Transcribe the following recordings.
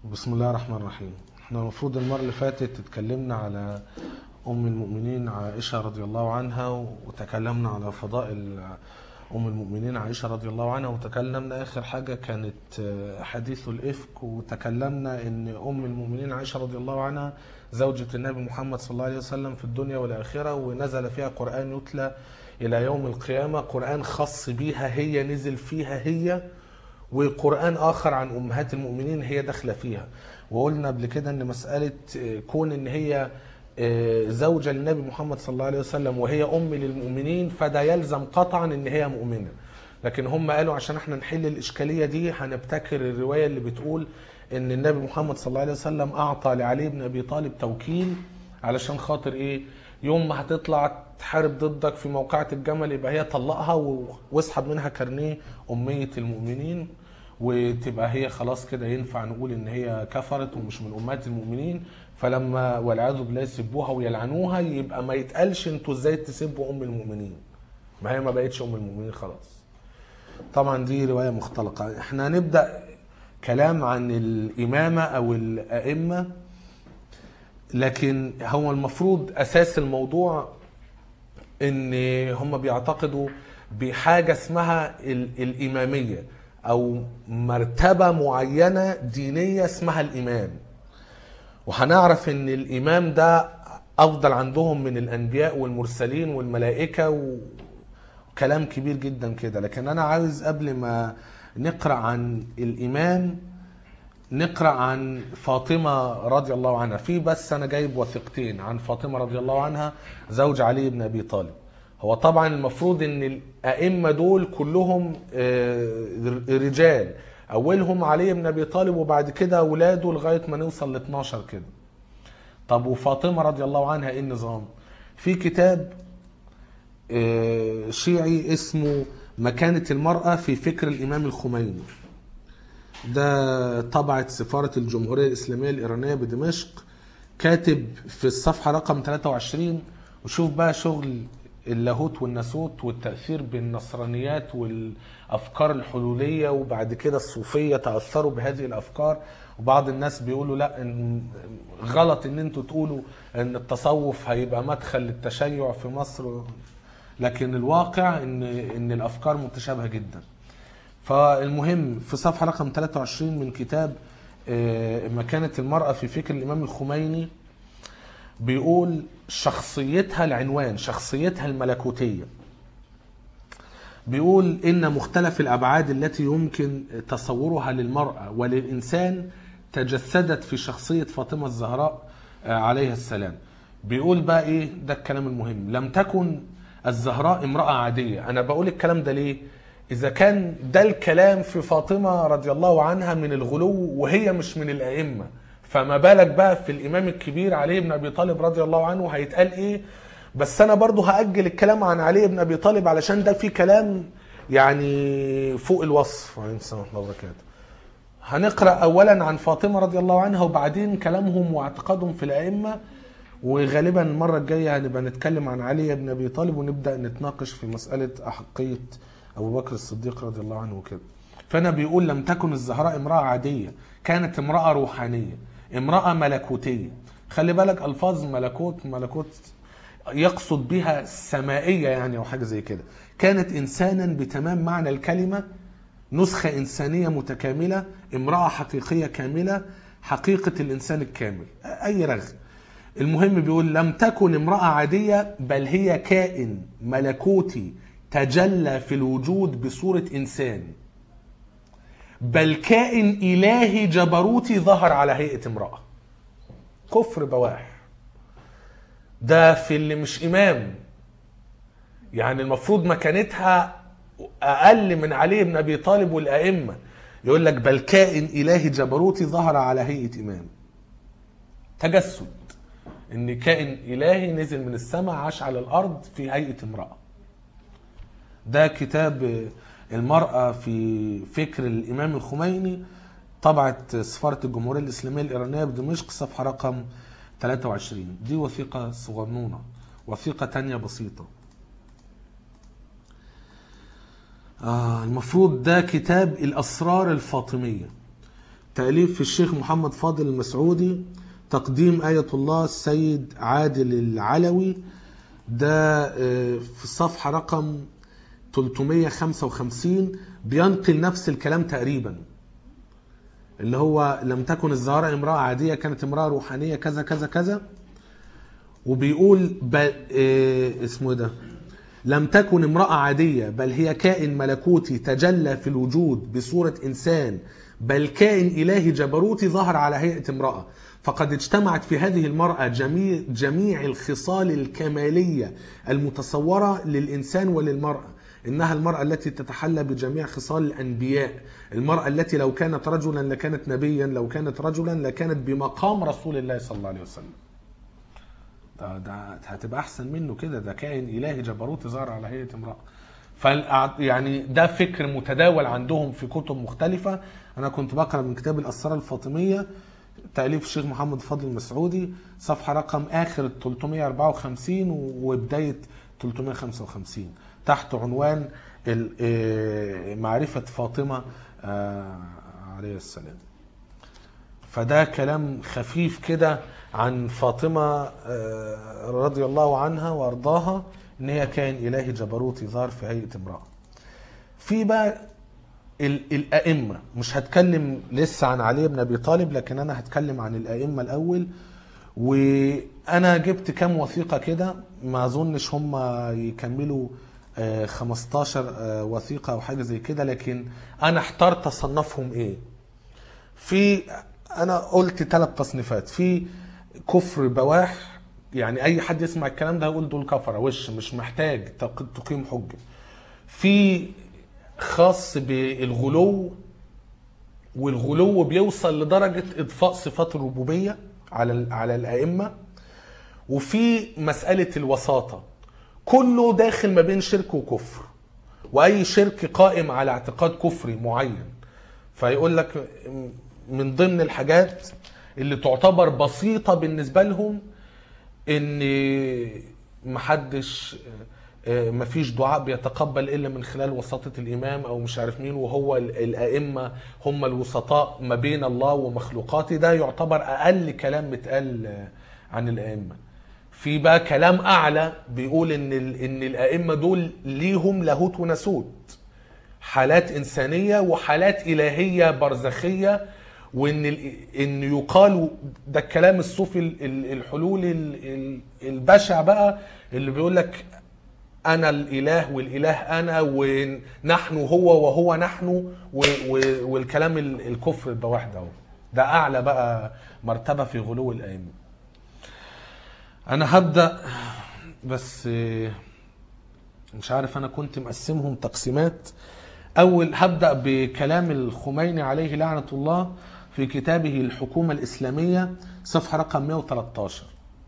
بسم الله الرحمن الرحيم احنا المفروض المرة اللي فاتت اتكلمنا على أم المؤمنين عائشة رضي الله عنها وتكلمنا على فضائل أم المؤمنين عائشة رضي الله عنها وتكلمنا آخر حاجة كانت حديث الإفك وتكلمنا إن أم المؤمنين عائشة رضي الله عنها زوجة النبي محمد صلى الله عليه وسلم في الدنيا والآخرة ونزل فيها قرآن يتلى إلى يوم القيامة قرآن خاص بيها هي نزل فيها هي وقرآن آخر عن أمهات المؤمنين هي داخلة فيها وقلنا قبل كده أن مسألة كون أن هي زوجة للنبي محمد صلى الله عليه وسلم وهي أم للمؤمنين فده يلزم قطعا أن هي مؤمنة لكن هم قالوا عشان احنا نحل الإشكالية دي هنبتكر الرواية اللي بتقول أن النبي محمد صلى الله عليه وسلم أعطى لعلي بن أبي طالب توكيل علشان خاطر إيه يوم ما هتطلع تحارب ضدك في موقعة الجمل يبقى هي طلقها واسحب منها كارنيه أمية المؤمنين وتبقى هي خلاص كده ينفع نقول ان هي كفرت ومش من امهات المؤمنين فلما والعياذ بالله يسبوها ويلعنوها يبقى ما يتقالش انتوا ازاي تسبوا ام المؤمنين ما هي ما بقتش ام المؤمنين خلاص طبعا دي روايه مختلقه احنا هنبدا كلام عن الامامه او الائمه لكن هو المفروض اساس الموضوع ان هم بيعتقدوا بحاجه اسمها الاماميه او مرتبه معينه دينيه اسمها الامام وهنعرف ان الامام ده افضل عندهم من الانبياء والمرسلين والملائكه وكلام كبير جدا كده لكن انا عاوز قبل ما نقرا عن الامام نقرا عن فاطمه رضي الله عنها في بس انا جايب وثيقتين عن فاطمه رضي الله عنها زوج علي بن ابي طالب هو طبعا المفروض ان الائمه دول كلهم رجال اولهم علي بن ابي طالب وبعد كده اولاده لغايه ما نوصل ل 12 كده طب وفاطمه رضي الله عنها ايه النظام في كتاب شيعي اسمه مكانه المراه في فكر الامام الخميني ده طبعت سفاره الجمهوريه الاسلاميه الايرانيه بدمشق كاتب في الصفحه رقم 23 وشوف بقى شغل اللاهوت والناسوت والتأثير بالنصرانيات والأفكار الحلولية وبعد كده الصوفية تأثروا بهذه الأفكار وبعض الناس بيقولوا لا إن غلط ان انتوا تقولوا ان التصوف هيبقى مدخل للتشيع في مصر لكن الواقع ان ان الافكار متشابهه جدا فالمهم في صفحه رقم 23 من كتاب مكانه المراه في فكر الامام الخميني بيقول شخصيتها العنوان شخصيتها الملكوتية بيقول إن مختلف الأبعاد التي يمكن تصورها للمرأة وللإنسان تجسدت في شخصية فاطمة الزهراء عليها السلام بيقول بقى إيه ده الكلام المهم لم تكن الزهراء امرأة عادية أنا بقول الكلام ده ليه إذا كان ده الكلام في فاطمة رضي الله عنها من الغلو وهي مش من الأئمة فما بالك بقى في الامام الكبير علي بن ابي طالب رضي الله عنه هيتقال ايه بس انا برضو هاجل الكلام عن علي بن ابي طالب علشان ده في كلام يعني فوق الوصف وعليكم السلام ورحمه الله وبركاته هنقرا اولا عن فاطمه رضي الله عنها وبعدين كلامهم واعتقادهم في الائمه وغالبا المره الجايه هنبقى نتكلم عن علي بن ابي طالب ونبدا نتناقش في مساله احقيه ابو بكر الصديق رضي الله عنه وكده فانا بيقول لم تكن الزهراء امراه عاديه كانت امراه روحانيه امرأة ملكوتية خلي بالك ألفاظ ملكوت ملكوت يقصد بها السمائية يعني أو حاجة زي كده كانت إنسانا بتمام معنى الكلمة نسخة إنسانية متكاملة امرأة حقيقية كاملة حقيقة الإنسان الكامل أي رغم المهم بيقول لم تكن امرأة عادية بل هي كائن ملكوتي تجلى في الوجود بصورة إنسان بل كائن إلهي جبروتي ظهر على هيئة امرأة كفر بواح ده في اللي مش إمام يعني المفروض مكانتها أقل من علي بن أبي طالب والأئمة يقول لك بل كائن إلهي جبروتي ظهر على هيئة إمام تجسد إن كائن إلهي نزل من السماء عاش على الأرض في هيئة امرأة ده كتاب المرأة في فكر الإمام الخميني طبعت سفارة الجمهورية الإسلامية الإيرانية بدمشق صفحة رقم 23 دي وثيقة صغنونة وثيقة تانية بسيطة آه المفروض ده كتاب الأسرار الفاطمية تأليف الشيخ محمد فاضل المسعودي تقديم آية الله السيد عادل العلوي ده آه، في الصفحة رقم 355 بينقل نفس الكلام تقريبا اللي هو لم تكن الزهراء امرأة عادية كانت امرأة روحانية كذا كذا كذا وبيقول بل إيه اسمه إيه ده لم تكن امرأة عادية بل هي كائن ملكوتي تجلى في الوجود بصورة إنسان بل كائن إلهي جبروتي ظهر على هيئة امرأة فقد اجتمعت في هذه المرأة جميع, جميع الخصال الكمالية المتصورة للإنسان وللمرأة إنها المرأة التي تتحلى بجميع خصال الأنبياء المرأة التي لو كانت رجلا لكانت نبيا لو كانت رجلا لكانت بمقام رسول الله صلى الله عليه وسلم ده, ده هتبقى احسن منه كده ده كائن الهي جبروت ظهر على هيئه امراه فال يعني ده فكر متداول عندهم في كتب مختلفه انا كنت بقرا من كتاب الاسرار الفاطميه تاليف الشيخ محمد فضل المسعودي صفحه رقم اخر 354 وبدايه 355 تحت عنوان ال- آه، معرفه فاطمه آه، عليه السلام فده كلام خفيف كده عن فاطمة آه، رضي الله عنها وارضاها ان هي كان الهي جبروتي ظهر في هيئة امرأة في بقى ال- الأئمة مش هتكلم لسه عن علي بن أبي طالب لكن أنا هتكلم عن الأئمة الأول وأنا جبت كام وثيقة كده ما أظنش هم يكملوا آه، 15 آه، وثيقة أو حاجة زي كده لكن أنا احترت أصنفهم إيه في انا قلت ثلاث تصنيفات في كفر بواح يعني اي حد يسمع الكلام ده هيقول دول كفره وش مش محتاج تق- تقيم حجه في خاص بالغلو والغلو بيوصل لدرجه اضفاء صفات الربوبيه على ال- على الائمه وفي مساله الوساطه كله داخل ما بين شرك وكفر واي شرك قائم على اعتقاد كفري معين فيقول لك من ضمن الحاجات اللي تعتبر بسيطه بالنسبه لهم ان محدش آه، مفيش دعاء بيتقبل الا من خلال وساطه الامام او مش عارف مين وهو ال- الائمه هم الوسطاء ما بين الله ومخلوقاته ده يعتبر اقل كلام متقال آه، عن الائمه في بقى كلام اعلى بيقول ان ال- ان الائمه دول ليهم لاهوت وناسوت حالات انسانيه وحالات الهيه برزخيه وان ال- ان يقال ده الكلام الصوفي ال- ال- الحلولي ال- ال- البشع بقى اللي بيقول لك انا الاله والاله انا ونحن هو وهو نحن و- و- والكلام ال- الكفر البواح ده هو. ده اعلى بقى مرتبه في غلو الائمه انا هبدا بس آه، مش عارف انا كنت مقسمهم تقسيمات اول هبدا بكلام الخميني عليه لعنه الله في كتابه الحكومه الاسلاميه صفحه رقم 113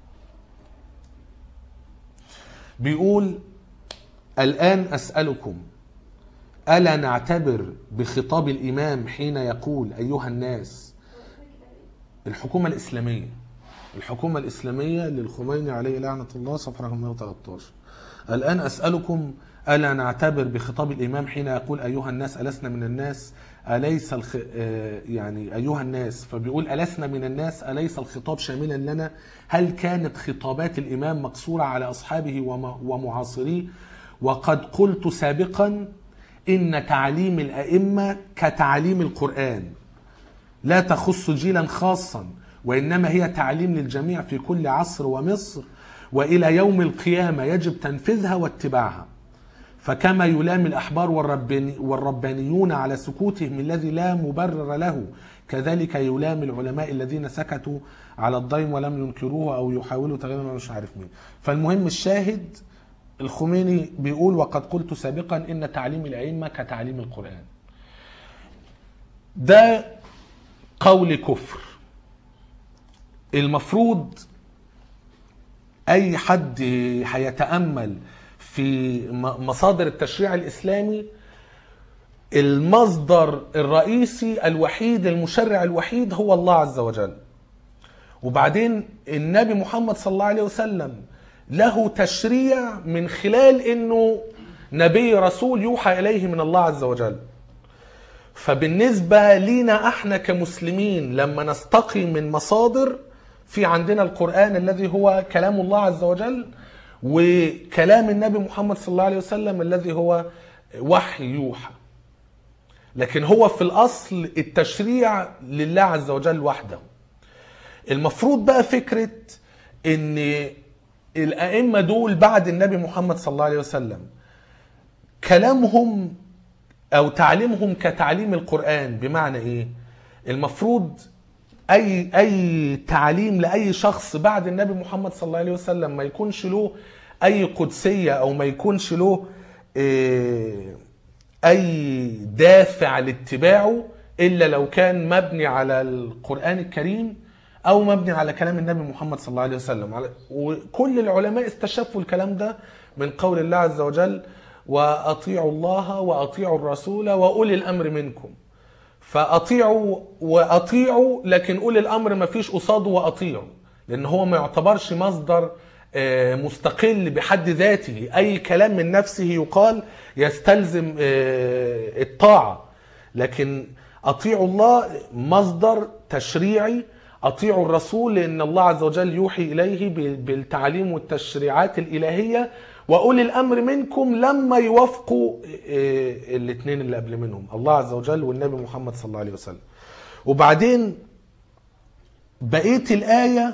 بيقول الان اسالكم الا نعتبر بخطاب الامام حين يقول ايها الناس الحكومه الاسلاميه الحكومه الاسلاميه للخميني عليه لعنه الله صفحه رقم 113 الآن أسألكم ألا نعتبر بخطاب الإمام حين يقول أيها الناس ألسنا من الناس أليس الخ... آه، يعني أيها الناس فبيقول ألسنا من الناس أليس الخطاب شاملا لنا هل كانت خطابات الإمام مقصورة على أصحابه وم... ومعاصريه وقد قلت سابقا إن تعليم الأئمة كتعليم القرآن لا تخص جيلا خاصا وانما هي تعليم للجميع في كل عصر ومصر والى يوم القيامه يجب تنفيذها واتباعها فكما يلام الاحبار والرباني والربانيون على سكوتهم الذي لا مبرر له كذلك يلام العلماء الذين سكتوا على الضيم ولم ينكروه او يحاولوا تغييره مش عارف مين فالمهم الشاهد الخميني بيقول وقد قلت سابقا ان تعليم الائمه كتعليم القران ده قول كفر المفروض اي حد هيتامل في م- مصادر التشريع الاسلامي المصدر الرئيسي الوحيد المشرع الوحيد هو الله عز وجل وبعدين النبي محمد صلى الله عليه وسلم له تشريع من خلال انه نبي رسول يوحى اليه من الله عز وجل فبالنسبة لينا احنا كمسلمين لما نستقي من مصادر في عندنا القرآن الذي هو كلام الله عز وجل وكلام النبي محمد صلى الله عليه وسلم الذي هو وحي يوحى لكن هو في الأصل التشريع لله عز وجل وحده المفروض بقى فكرة ان الأئمة دول بعد النبي محمد صلى الله عليه وسلم كلامهم او تعليمهم كتعليم القرآن بمعنى ايه المفروض اي اي تعليم لاي شخص بعد النبي محمد صلى الله عليه وسلم ما يكونش له اي قدسية او ما يكونش له إيه اي دافع لاتباعه الا لو كان مبني على القرآن الكريم او مبني على كلام النبي محمد صلى الله عليه وسلم على- وكل العلماء استشفوا الكلام ده من قول الله عز وجل واطيعوا الله واطيعوا الرسول واولي الامر منكم فاطيعوا واطيعوا لكن اولي الامر ما فيش قصاده واطيعوا لان هو ما يعتبرش مصدر آه، مستقل بحد ذاته اي كلام من نفسه يقال يستلزم آه، الطاعه لكن اطيعوا الله مصدر تشريعي اطيعوا الرسول لان الله عز وجل يوحي اليه ب- بالتعليم والتشريعات الالهيه واولي الامر منكم لما يوافقوا الاثنين اللي قبل منهم الله عز وجل والنبي محمد صلى الله عليه وسلم وبعدين بقيه الايه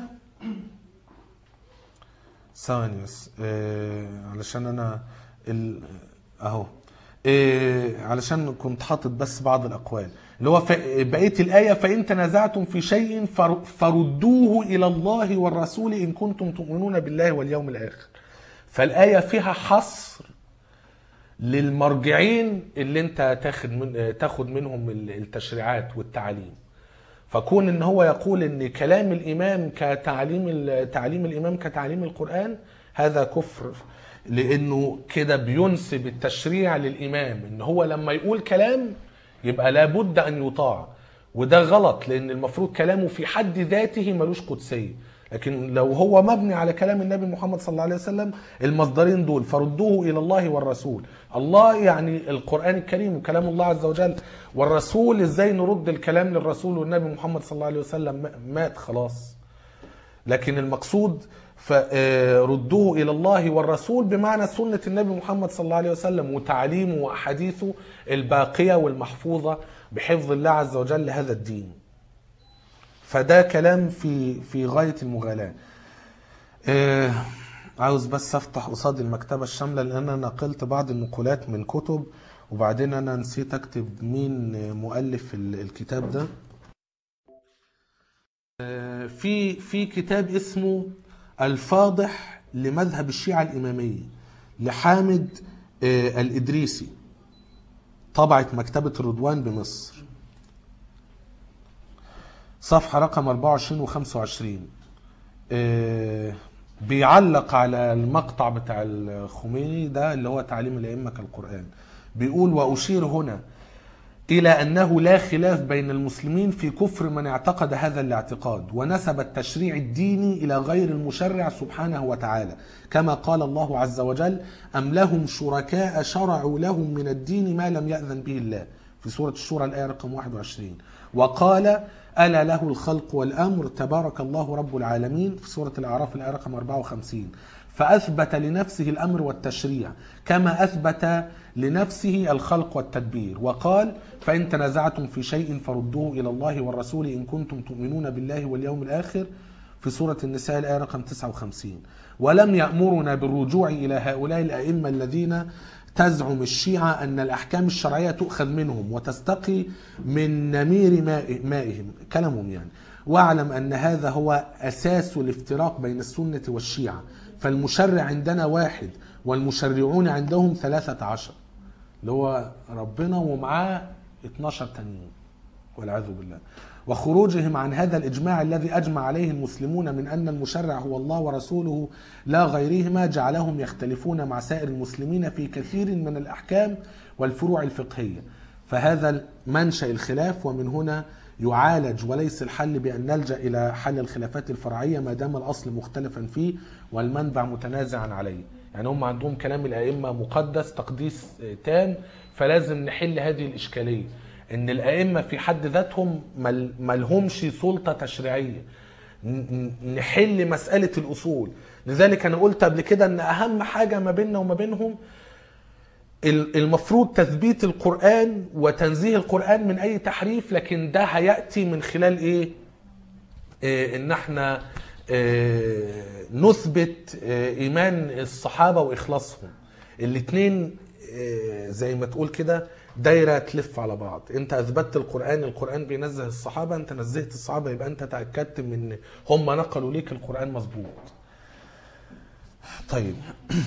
ثواني بس آه علشان انا ال... اهو آه علشان كنت حاطط بس بعض الاقوال اللي هو ف... بقيه الايه فان تنازعتم في شيء فر... فردوه الى الله والرسول ان كنتم تؤمنون بالله واليوم الاخر فالايه فيها حصر للمرجعين اللي انت تاخد من تاخد منهم التشريعات والتعاليم فكون ان هو يقول ان كلام الامام كتعليم ال- تعليم الامام كتعليم القران هذا كفر لانه كده بينسب التشريع للامام ان هو لما يقول كلام يبقى لابد ان يطاع وده غلط لان المفروض كلامه في حد ذاته ملوش قدسيه لكن لو هو مبني على كلام النبي محمد صلى الله عليه وسلم المصدرين دول فردوه الى الله والرسول الله يعني القران الكريم وكلام الله عز وجل والرسول ازاي نرد الكلام للرسول والنبي محمد صلى الله عليه وسلم مات خلاص لكن المقصود فردوه الى الله والرسول بمعنى سنه النبي محمد صلى الله عليه وسلم وتعليمه واحاديثه الباقيه والمحفوظه بحفظ الله عز وجل هذا الدين. فده كلام في في غايه المغالاه. آه، عاوز بس افتح قصاد المكتبه الشامله لان انا نقلت بعض النقولات من كتب وبعدين انا نسيت اكتب مين مؤلف ال- الكتاب ده. آه، في في كتاب اسمه الفاضح لمذهب الشيعة الإمامية لحامد آه، الإدريسي طبعة مكتبة الرضوان بمصر صفحة رقم 24 و 25 آه، بيعلق على المقطع بتاع الخميني ده اللي هو تعليم الأئمة كالقرآن بيقول وأشير هنا إلى أنه لا خلاف بين المسلمين في كفر من اعتقد هذا الاعتقاد ونسب التشريع الديني إلى غير المشرع سبحانه وتعالى كما قال الله عز وجل أم لهم شركاء شرعوا لهم من الدين ما لم يأذن به الله في سورة الشورى الآية رقم 21 وقال ألا له الخلق والأمر تبارك الله رب العالمين في سورة الأعراف الآية رقم 54 فأثبت لنفسه الأمر والتشريع كما أثبت لنفسه الخلق والتدبير وقال فإن تنازعتم في شيء فردوه إلى الله والرسول إن كنتم تؤمنون بالله واليوم الآخر في سورة النساء الآية رقم 59 ولم يأمرنا بالرجوع إلى هؤلاء الأئمة الذين تزعم الشيعة أن الأحكام الشرعية تؤخذ منهم وتستقي من نمير ماء مائهم كلامهم يعني واعلم أن هذا هو أساس الافتراق بين السنة والشيعة فالمشرع عندنا واحد والمشرعون عندهم ثلاثة عشر اللي هو ربنا ومعاه 12 تانيين والعياذ بالله وخروجهم عن هذا الإجماع الذي أجمع عليه المسلمون من أن المشرع هو الله ورسوله لا غيرهما جعلهم يختلفون مع سائر المسلمين في كثير من الأحكام والفروع الفقهية فهذا منشأ الخلاف ومن هنا يعالج وليس الحل بأن نلجأ إلى حل الخلافات الفرعية ما دام الأصل مختلفا فيه والمنبع متنازعا عليه يعني هم عندهم كلام الأئمة مقدس تقديس تام فلازم نحل هذه الإشكالية ان الائمه في حد ذاتهم مل- ملهمش سلطه تشريعيه ن- ن- نحل مساله الاصول لذلك انا قلت قبل كده ان اهم حاجه ما بيننا وما بينهم ال- المفروض تثبيت القرآن وتنزيه القرآن من أي تحريف لكن ده هيأتي من خلال إيه؟ إيه إن إحنا إيه نثبت إيه إيمان الصحابة وإخلاصهم الاتنين إيه زي ما تقول كده دايرة تلف على بعض انت اثبتت القرآن القرآن بينزه الصحابة انت نزهت الصحابة يبقى انت تأكدت من ان هم نقلوا ليك القرآن مظبوط طيب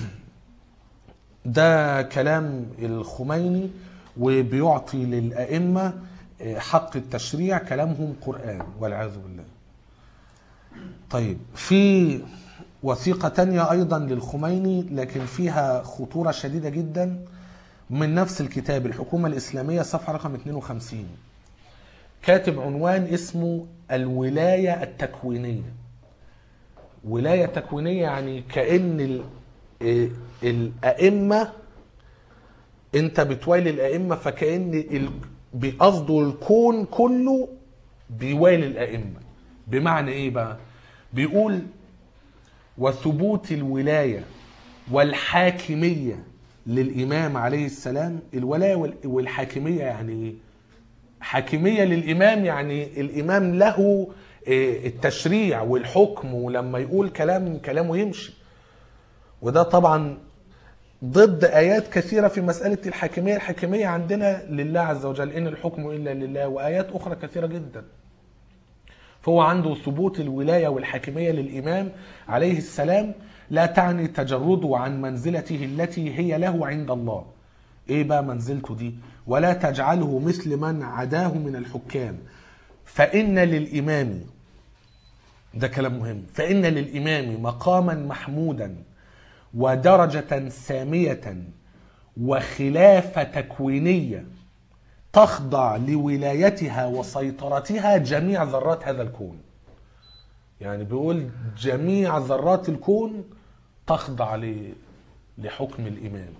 ده كلام الخميني وبيعطي للأئمة حق التشريع كلامهم قرآن والعياذ بالله طيب في وثيقة تانية أيضا للخميني لكن فيها خطورة شديدة جدا من نفس الكتاب الحكومة الإسلامية صفحة رقم 52 كاتب عنوان اسمه الولاية التكوينية ولاية تكوينية يعني كأن ال- إيه الأئمة أنت بتوالي الأئمة فكأن ال- بقصده الكون كله بيوالي الأئمة بمعنى إيه بقى؟ بيقول وثبوت الولاية والحاكمية للإمام عليه السلام الولاية وال- والحاكمية يعني إيه؟ حاكمية للإمام يعني الإمام له آه، التشريع والحكم ولما يقول كلام كلامه يمشي وده طبعا ضد آيات كثيرة في مسألة الحاكمية الحاكمية عندنا لله عز وجل إن الحكم إلا لله وآيات أخرى كثيرة جدا فهو عنده ثبوت الولاية والحاكمية للإمام عليه السلام لا تعني تجرده عن منزلته التي هي له عند الله ايه بقى منزلته دي ولا تجعله مثل من عداه من الحكام فإن للإمام ده كلام مهم فإن للإمام مقاما محمودا ودرجة سامية وخلافة تكوينية تخضع لولايتها وسيطرتها جميع ذرات هذا الكون يعني بيقول جميع ذرات الكون تخضع ل- لحكم الإمام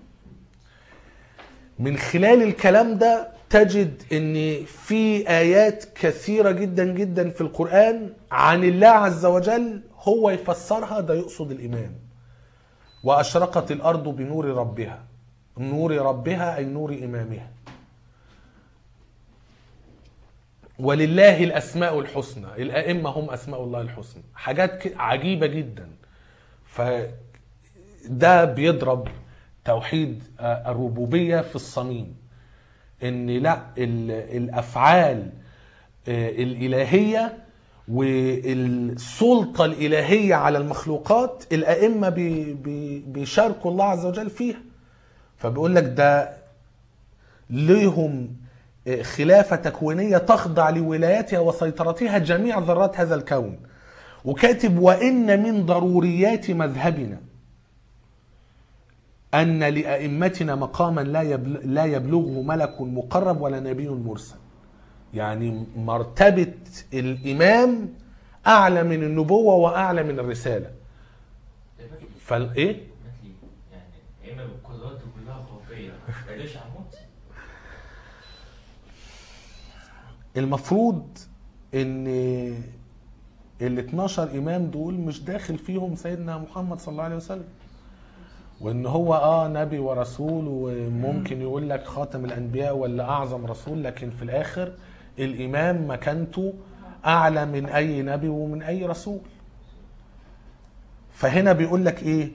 من خلال الكلام ده تجد ان في ايات كثيرة جدا جدا في القرآن عن الله عز وجل هو يفسرها ده يقصد الامام واشرقت الارض بنور ربها نور ربها اي نور امامها ولله الاسماء الحسنى الائمه هم اسماء الله الحسنى حاجات ك- عجيبه جدا فده بيضرب توحيد آه، الربوبيه في الصميم ان لا ال- الافعال آه، الالهيه والسلطه الالهيه على المخلوقات الائمه بي- بي- بيشاركوا الله عز وجل فيها فبيقول لك ده ليهم خلافة تكوينية تخضع لولايتها وسيطرتها جميع ذرات هذا الكون وكاتب وإن من ضروريات مذهبنا أن لأئمتنا مقاما لا يبل- لا يبلغه ملك مقرب ولا نبي مرسل يعني مرتبة الإمام أعلى من النبوة وأعلى من الرسالة فالإيه؟ مثلي يعني اما بالقدرات كلها خرافيه ما قدرش هموت المفروض ان ال 12 امام دول مش داخل فيهم سيدنا محمد صلى الله عليه وسلم وان هو اه نبي ورسول وممكن يقول لك خاتم الانبياء ولا اعظم رسول لكن في الاخر الامام مكانته اعلى من اي نبي ومن اي رسول فهنا بيقول لك ايه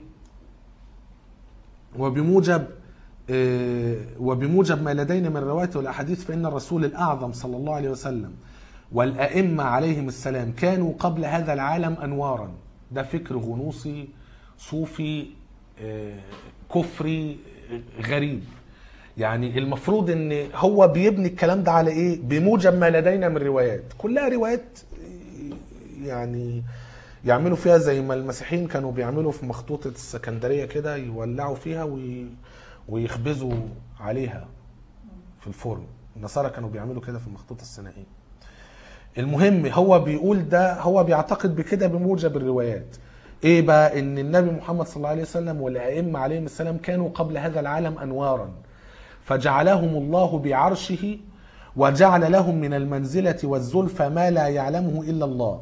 وبموجب آه، وبموجب ما لدينا من الروايات والاحاديث فان الرسول الاعظم صلى الله عليه وسلم والائمه عليهم السلام كانوا قبل هذا العالم انوارا ده فكر غنوصي صوفي آه، كفري آه، غريب يعني المفروض ان هو بيبني الكلام ده على ايه بموجب ما لدينا من روايات كلها روايات آه، يعني يعملوا فيها زي ما المسيحيين كانوا بيعملوا في مخطوطة السكندرية كده يولعوا فيها وي... ويخبزوا عليها في الفرن النصارى كانوا بيعملوا كده في المخطوطة السينائية المهم هو بيقول ده هو بيعتقد بكده بموجب الروايات ايه بقى ان النبي محمد صلى الله عليه وسلم والائمه عليهم السلام كانوا قبل هذا العالم انوارا فجعلهم الله بعرشه وجعل لهم من المنزلة والزلفى ما لا يعلمه إلا الله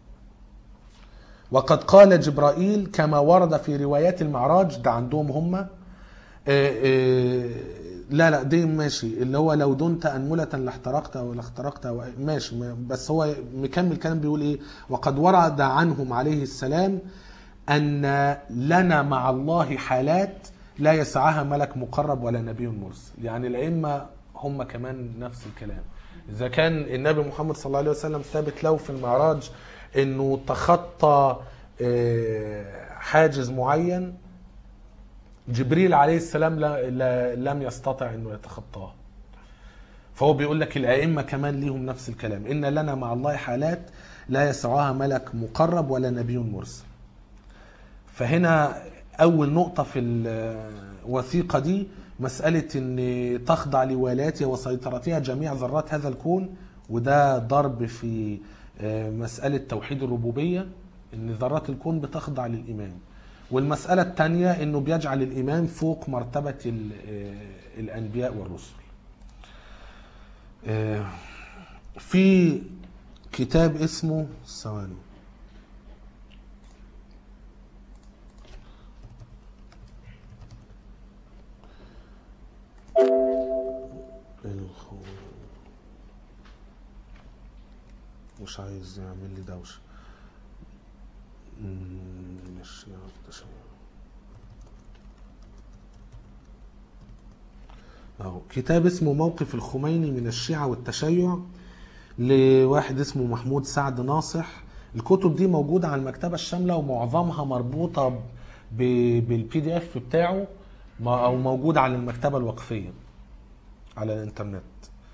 وقد قال جبرائيل كما ورد في روايات المعراج ده عندهم هم آه، آه، لا لا دي ماشي اللي هو لو دنت أنملة لاحترقت أو لاخترقت أو ماشي ما- بس هو مكمل كلام بيقول إيه وقد ورد عنهم عليه السلام أن لنا مع الله حالات لا يسعها ملك مقرب ولا نبي مرسل يعني الأئمة هم كمان نفس الكلام إذا كان النبي محمد صلى الله عليه وسلم ثابت له في المعراج أنه تخطى آه، حاجز معين جبريل عليه السلام لا لا لم يستطع انه يتخطاه فهو بيقول لك الائمه كمان ليهم نفس الكلام ان لنا مع الله حالات لا يسعها ملك مقرب ولا نبي مرسل فهنا اول نقطه في الوثيقه دي مساله ان تخضع لولايتها وسيطرتها جميع ذرات هذا الكون وده ضرب في آه، مساله توحيد الربوبيه ان ذرات الكون بتخضع للامام والمساله الثانيه انه بيجعل الامام فوق مرتبه ال- آه، الانبياء والرسل آه، في كتاب اسمه ثواني الخو... مش عايز يعمل لي دوشة مم، مش يعرف اهو كتاب اسمه موقف الخميني من الشيعة والتشيع لواحد اسمه محمود سعد ناصح الكتب دي موجودة على المكتبة الشاملة ومعظمها مربوطة بالبي دي اف بتاعه ما- او موجودة على المكتبة الوقفية على الانترنت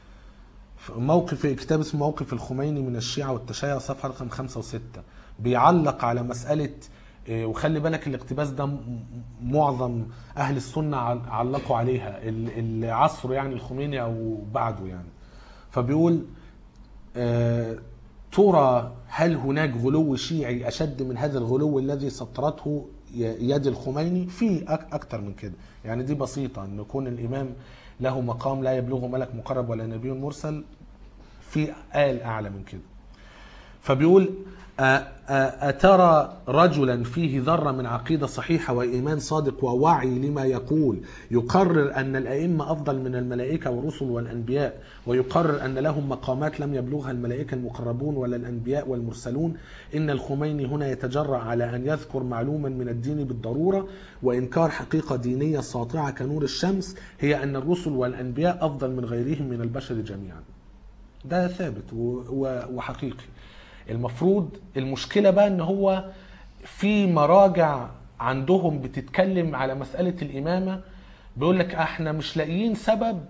موقف كتاب اسمه موقف الخميني من الشيعة والتشيع صفحة رقم خمسة وستة بيعلق على مسألة إيه، وخلي بالك الاقتباس ده م- معظم أهل السنة عل- علقوا عليها ال- اللي عصره يعني الخميني أو بعده يعني فبيقول آه، ترى هل هناك غلو شيعي أشد من هذا الغلو الذي سطرته ي- يد الخميني في أك- أكتر من كده يعني دي بسيطة أن يكون الإمام له مقام لا يبلغه ملك مقرب ولا نبي مرسل في آل أعلى من كده فبيقول أ- أ- أترى رجلا فيه ذرة من عقيدة صحيحة وإيمان صادق ووعي لما يقول يقرر أن الأئمة أفضل من الملائكة والرسل والأنبياء ويقرر أن لهم مقامات لم يبلغها الملائكة المقربون ولا الأنبياء والمرسلون إن الخميني هنا يتجرأ على أن يذكر معلوما من الدين بالضرورة وإنكار حقيقة دينية ساطعة كنور الشمس هي أن الرسل والأنبياء أفضل من غيرهم من البشر جميعا ده ثابت و- و- وحقيقي المفروض المشكلة بقى ان هو في مراجع عندهم بتتكلم على مسألة الإمامة بيقول لك احنا مش لاقيين سبب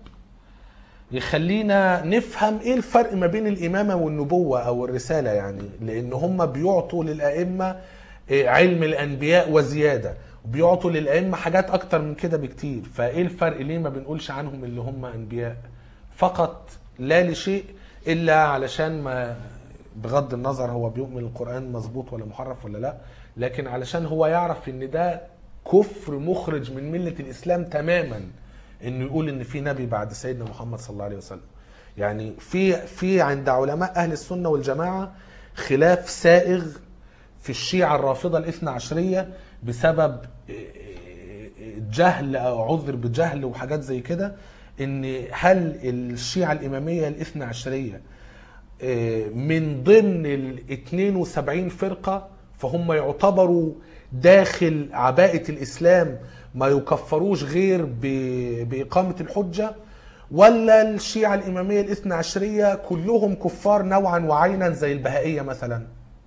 يخلينا نفهم ايه الفرق ما بين الإمامة والنبوة أو الرسالة يعني لأن هم بيعطوا للأئمة إيه، علم الأنبياء وزيادة وبيعطوا للأئمة حاجات أكتر من كده بكتير فايه الفرق ليه ما بنقولش عنهم اللي هم أنبياء فقط لا لشيء إلا علشان ما بغض النظر هو بيؤمن القرآن مظبوط ولا محرف ولا لا لكن علشان هو يعرف ان ده كفر مخرج من ملة الإسلام تماما انه يقول ان في نبي بعد سيدنا محمد صلى الله عليه وسلم يعني في في عند علماء اهل السنة والجماعة خلاف سائغ في الشيعة الرافضة الاثنى عشرية بسبب جهل او عذر بجهل وحاجات زي كده ان هل الشيعة الامامية الاثنى عشرية من ضمن ال 72 فرقة فهم يعتبروا داخل عباءة الإسلام ما يكفروش غير ب- بإقامة الحجة ولا الشيعة الإمامية الاثنى عشرية كلهم كفار نوعا وعينا زي البهائية مثلا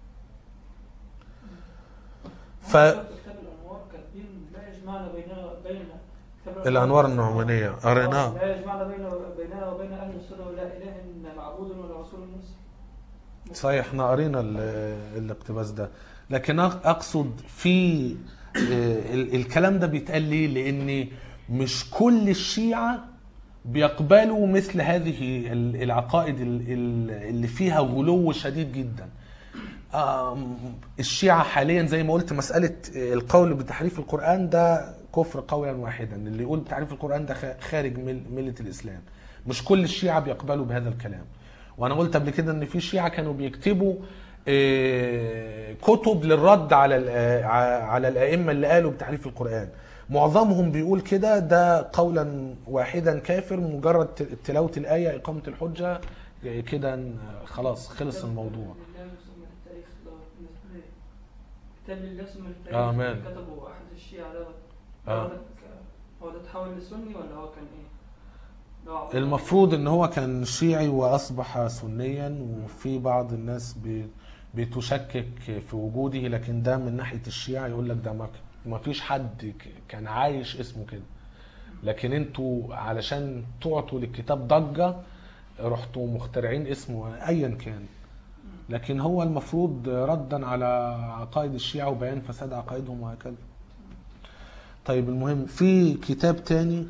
ف كتاب الانوار كاتبين لا يجمعنا بيننا بين كتاب الأنوار النعمانية قريناه لا يجمعنا بين بيننا وبين اهل السنه ولا اله الا معبود ولا رسول مرسل صحيح احنا قرينا ال- الاقتباس ده لكن أق- اقصد في آه، ال- الكلام ده بيتقال ليه لان مش كل الشيعة بيقبلوا مثل هذه ال- العقائد ال- ال- اللي فيها غلو شديد جدا آم، الشيعة حاليا زي ما قلت مسألة القول بتحريف القرآن ده كفر قولا واحدا اللي يقول بتحريف القرآن ده خ- خارج مل- ملة الإسلام مش كل الشيعة بيقبلوا بهذا الكلام وانا قلت قبل كده ان في شيعة كانوا بيكتبوا آه، كتب للرد على ال- آه، على الائمه اللي قالوا بتحريف القران معظمهم بيقول كده ده قولا واحدا كافر مجرد ت- تلاوه الايه اقامه الحجه آه، كده آه، خلاص خلص الموضوع لله يسمى التاريخ ده بالنسبة لي. كتاب لله يسمى التاريخ آه، مان. كتبه أحد الشيعة ده آه. هو ده ك- هو ده اتحول لسني ولا هو كان إيه؟ ده عبد- المفروض ان هو كان شيعي واصبح سنيا وفي بعض الناس بي- بتشكك في وجوده لكن ده من ناحيه الشيعة يقول لك ده ما ما فيش حد ك- كان عايش اسمه كده لكن انتوا علشان تعطوا للكتاب ضجه رحتوا مخترعين اسمه ايا كان لكن هو المفروض ردا على عقائد الشيعة وبيان فساد عقائدهم وهكذا طيب المهم في كتاب تاني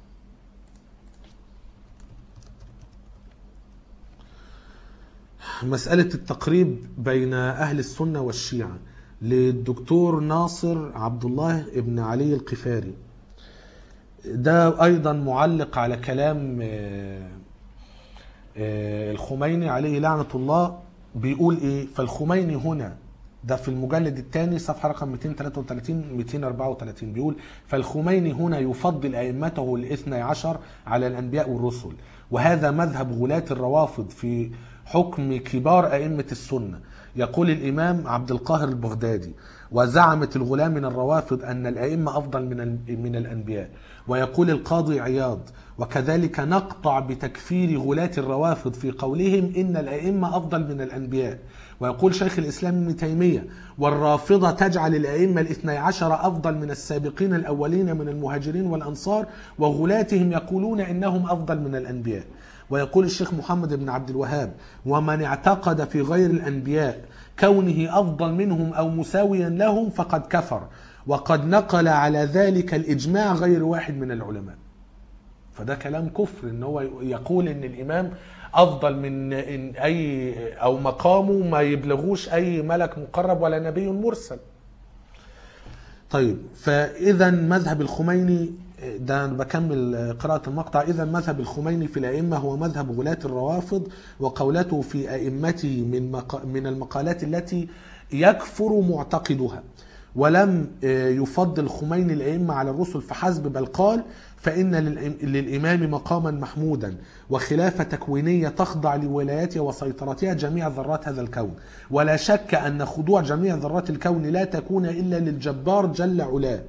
مسألة التقريب بين أهل السنة والشيعة للدكتور ناصر عبد الله ابن علي القفاري ده أيضا معلق على كلام آه، آه، الخميني عليه لعنة الله بيقول إيه فالخميني هنا ده في المجلد الثاني صفحة رقم 233 234 بيقول فالخميني هنا يفضل أئمته الاثني عشر على الأنبياء والرسل وهذا مذهب غلاة الروافض في حكم كبار أئمة السنة يقول الإمام عبد القاهر البغدادي وزعمت الغلاة من الروافض أن الأئمة أفضل من ال- من الأنبياء ويقول القاضي عياض وكذلك نقطع بتكفير غلاة الروافض في قولهم إن الأئمة أفضل من الأنبياء ويقول شيخ الإسلام ابن تيمية والرافضة تجعل الأئمة الاثني عشر أفضل من السابقين الأولين من المهاجرين والأنصار وغلاتهم يقولون إنهم أفضل من الأنبياء ويقول الشيخ محمد بن عبد الوهاب ومن اعتقد في غير الأنبياء كونه أفضل منهم أو مساويا لهم فقد كفر وقد نقل على ذلك الإجماع غير واحد من العلماء فده كلام كفر ان هو يقول ان الامام افضل من إن اي او مقامه ما يبلغوش اي ملك مقرب ولا نبي مرسل طيب فاذا مذهب الخميني ده أنا بكمل قراءة المقطع إذا مذهب الخميني في الأئمة هو مذهب غلاة الروافض وقولته في أئمته من مق... من المقالات التي يكفر معتقدها ولم آه، يفضل الخميني الأئمة على الرسل فحسب بل قال فإن للإم- للإمام مقاما محمودا وخلافة تكوينية تخضع لولايتها وسيطرتها جميع ذرات هذا الكون ولا شك أن خضوع جميع ذرات الكون لا تكون إلا للجبار جل علاه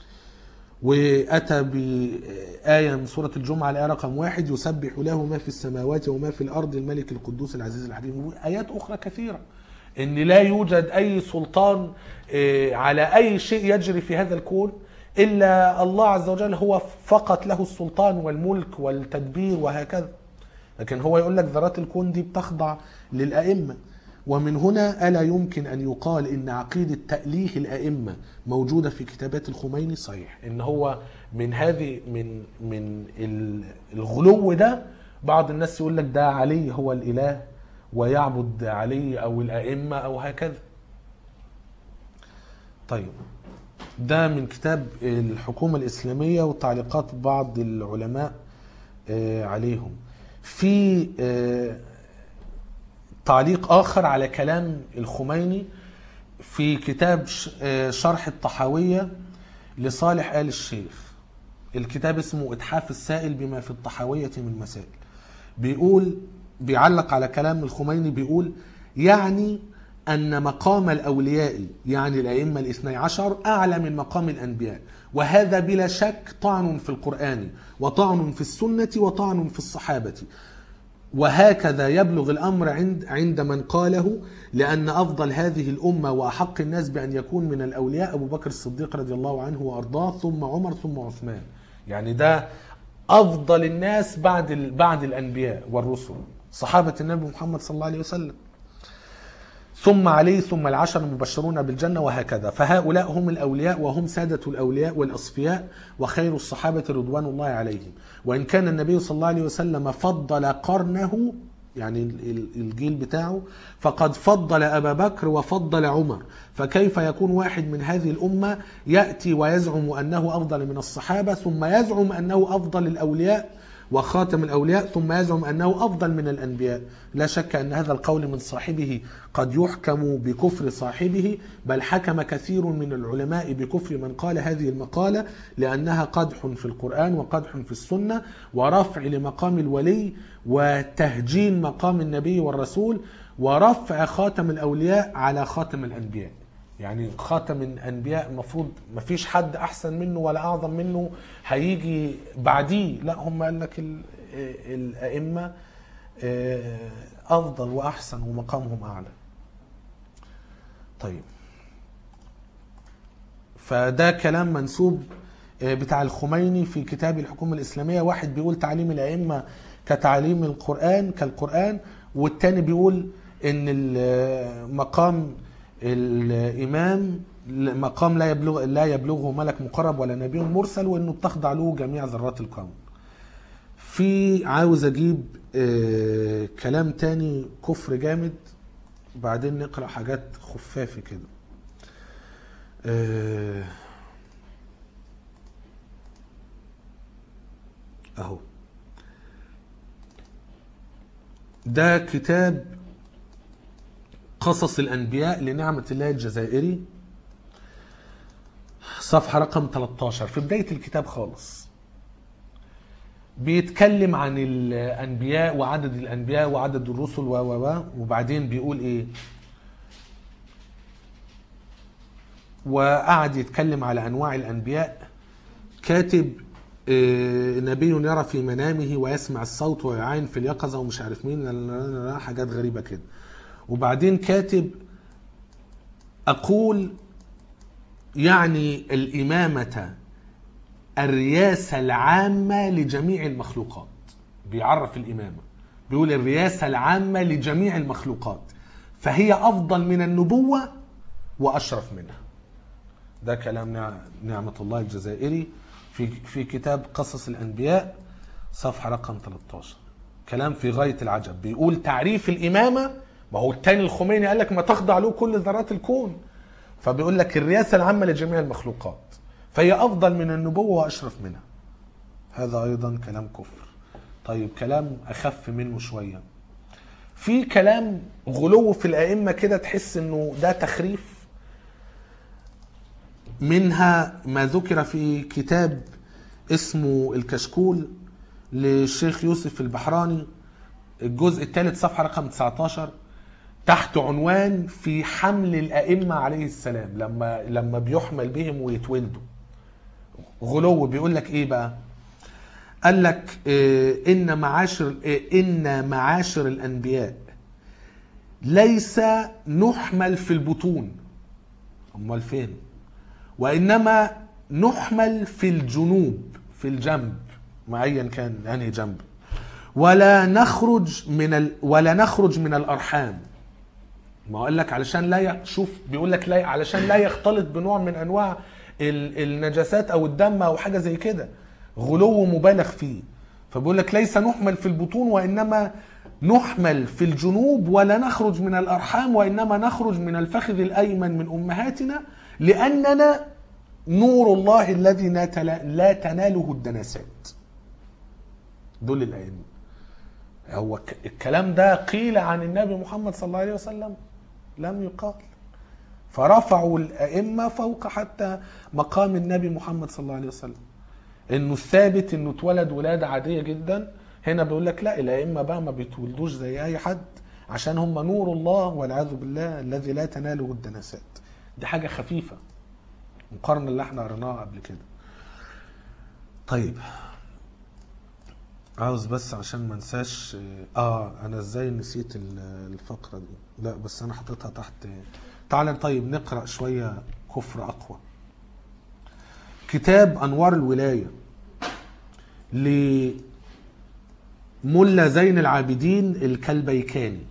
واتى بآية من سورة الجمعة الآية رقم واحد يسبح له ما في السماوات وما في الأرض الملك القدوس العزيز الحكيم وآيات أخرى كثيرة إن لا يوجد أي سلطان آه، على أي شيء يجري في هذا الكون إلا الله عز وجل هو فقط له السلطان والملك والتدبير وهكذا لكن هو يقول لك ذرات الكون دي بتخضع للأئمة ومن هنا ألا يمكن أن يقال إن عقيدة تأليه الأئمة موجودة في كتابات الخميني صحيح إن هو من هذه من من ال- الغلو ده بعض الناس يقول لك ده علي هو الإله ويعبد علي أو الأئمة أو هكذا طيب ده من كتاب الحكومة الإسلامية وتعليقات بعض العلماء آه، عليهم في آه، تعليق آخر على كلام الخميني في كتاب ش- آه، شرح الطحاوية لصالح آل الشيخ الكتاب اسمه إتحاف السائل بما في الطحاوية من مسائل بيقول بيعلق على كلام الخميني بيقول يعني أن مقام الأولياء يعني الأئمة الاثني عشر أعلى من مقام الأنبياء وهذا بلا شك طعن في القرآن وطعن في السنة وطعن في الصحابة وهكذا يبلغ الامر عند عند من قاله لان افضل هذه الامه واحق الناس بان يكون من الاولياء ابو بكر الصديق رضي الله عنه وارضاه ثم عمر ثم عثمان يعني ده افضل الناس بعد ال- بعد الانبياء والرسل صحابه النبي محمد صلى الله عليه وسلم ثم علي ثم العشر المبشرون بالجنة وهكذا فهؤلاء هم الأولياء وهم سادة الأولياء والأصفياء وخير الصحابة رضوان الله عليهم وإن كان النبي صلى الله عليه وسلم فضل قرنه يعني ال- ال- الجيل بتاعه فقد فضل أبا بكر وفضل عمر فكيف يكون واحد من هذه الأمة يأتي ويزعم أنه أفضل من الصحابة ثم يزعم أنه أفضل الأولياء وخاتم الأولياء ثم يزعم أنه أفضل من الأنبياء لا شك أن هذا القول من صاحبه قد يحكم بكفر صاحبه بل حكم كثير من العلماء بكفر من قال هذه المقالة لأنها قدح في القرآن وقدح في السنة ورفع لمقام الولي وتهجين مقام النبي والرسول ورفع خاتم الأولياء على خاتم الأنبياء يعني خاتم الانبياء المفروض ما فيش حد احسن منه ولا اعظم منه هيجي بعديه لا هم قال لك ال- الائمه آه، افضل واحسن ومقامهم اعلى طيب فده كلام منسوب آه، بتاع الخميني في كتاب الحكومة الإسلامية واحد بيقول تعليم الأئمة كتعليم القرآن كالقرآن والتاني بيقول إن ال- مقام الإمام مقام لا يبلغ لا يبلغه ملك مقرب ولا نبي مرسل وإنه بتخضع له جميع ذرات الكون. في عاوز أجيب آه، كلام تاني كفر جامد بعدين نقرأ حاجات خفافة كده. آه، اهو ده كتاب قصص الانبياء لنعمه الله الجزائري صفحه رقم 13 في بدايه الكتاب خالص بيتكلم عن الانبياء وعدد الانبياء وعدد الرسل و و و وبعدين بيقول ايه وقعد يتكلم على انواع الانبياء كاتب آه، نبي يرى في منامه ويسمع الصوت ويعاين في اليقظه ومش عارف مين لا- لا- لا- لا، حاجات غريبه كده وبعدين كاتب اقول يعني الامامه الرياسه العامه لجميع المخلوقات بيعرف الامامه بيقول الرياسه العامه لجميع المخلوقات فهي افضل من النبوه واشرف منها ده كلام نع- نعمة الله الجزائري في في كتاب قصص الأنبياء صفحة رقم 13 كلام في غاية العجب بيقول تعريف الإمامة ما هو التاني الخميني قال لك ما تخضع له كل ذرات الكون فبيقول لك الرئاسة العامة لجميع المخلوقات فهي أفضل من النبوة وأشرف منها هذا أيضا كلام كفر طيب كلام أخف منه شوية في كلام غلو في الأئمة كده تحس إنه ده تخريف منها ما ذكر في كتاب اسمه الكشكول للشيخ يوسف البحراني الجزء الثالث صفحة رقم 19 تحت عنوان في حمل الأئمة عليه السلام لما لما بيحمل بهم ويتولدوا غلو بيقول لك ايه بقى قال لك آه، ان معاشر آه، ان معاشر الانبياء ليس نحمل في البطون امال فين وانما نحمل في الجنوب في الجنب ما ايا كان انهي جنب ولا نخرج من ال... ولا نخرج من الارحام ما قال لك علشان لا ي... شوف بيقول لك لا علشان لا يختلط بنوع من انواع ال... النجاسات او الدم او حاجه زي كده غلو مبالغ فيه فبيقول لك ليس نحمل في البطون وانما نحمل في الجنوب ولا نخرج من الارحام وانما نخرج من الفخذ الايمن من امهاتنا لاننا نور الله الذي لا تلا- لا تناله الدناسات دول الائمه هو ك- الكلام ده قيل عن النبي محمد صلى الله عليه وسلم لم يقال فرفعوا الائمه فوق حتى مقام النبي محمد صلى الله عليه وسلم انه الثابت انه اتولد ولاده عاديه جدا هنا بيقول لك لا الائمه بقى ما بيتولدوش زي اي حد عشان هم نور الله والعياذ بالله الذي لا تناله الدناسات دي حاجه خفيفه مقارنه اللي احنا قريناها قبل كده طيب عاوز بس عشان ما انساش اه انا ازاي نسيت ال- الفقره دي لا بس انا حطيتها تحت تعال طيب نقرا شويه كفر اقوى كتاب انوار الولايه لملا زين العابدين الكلبيكاني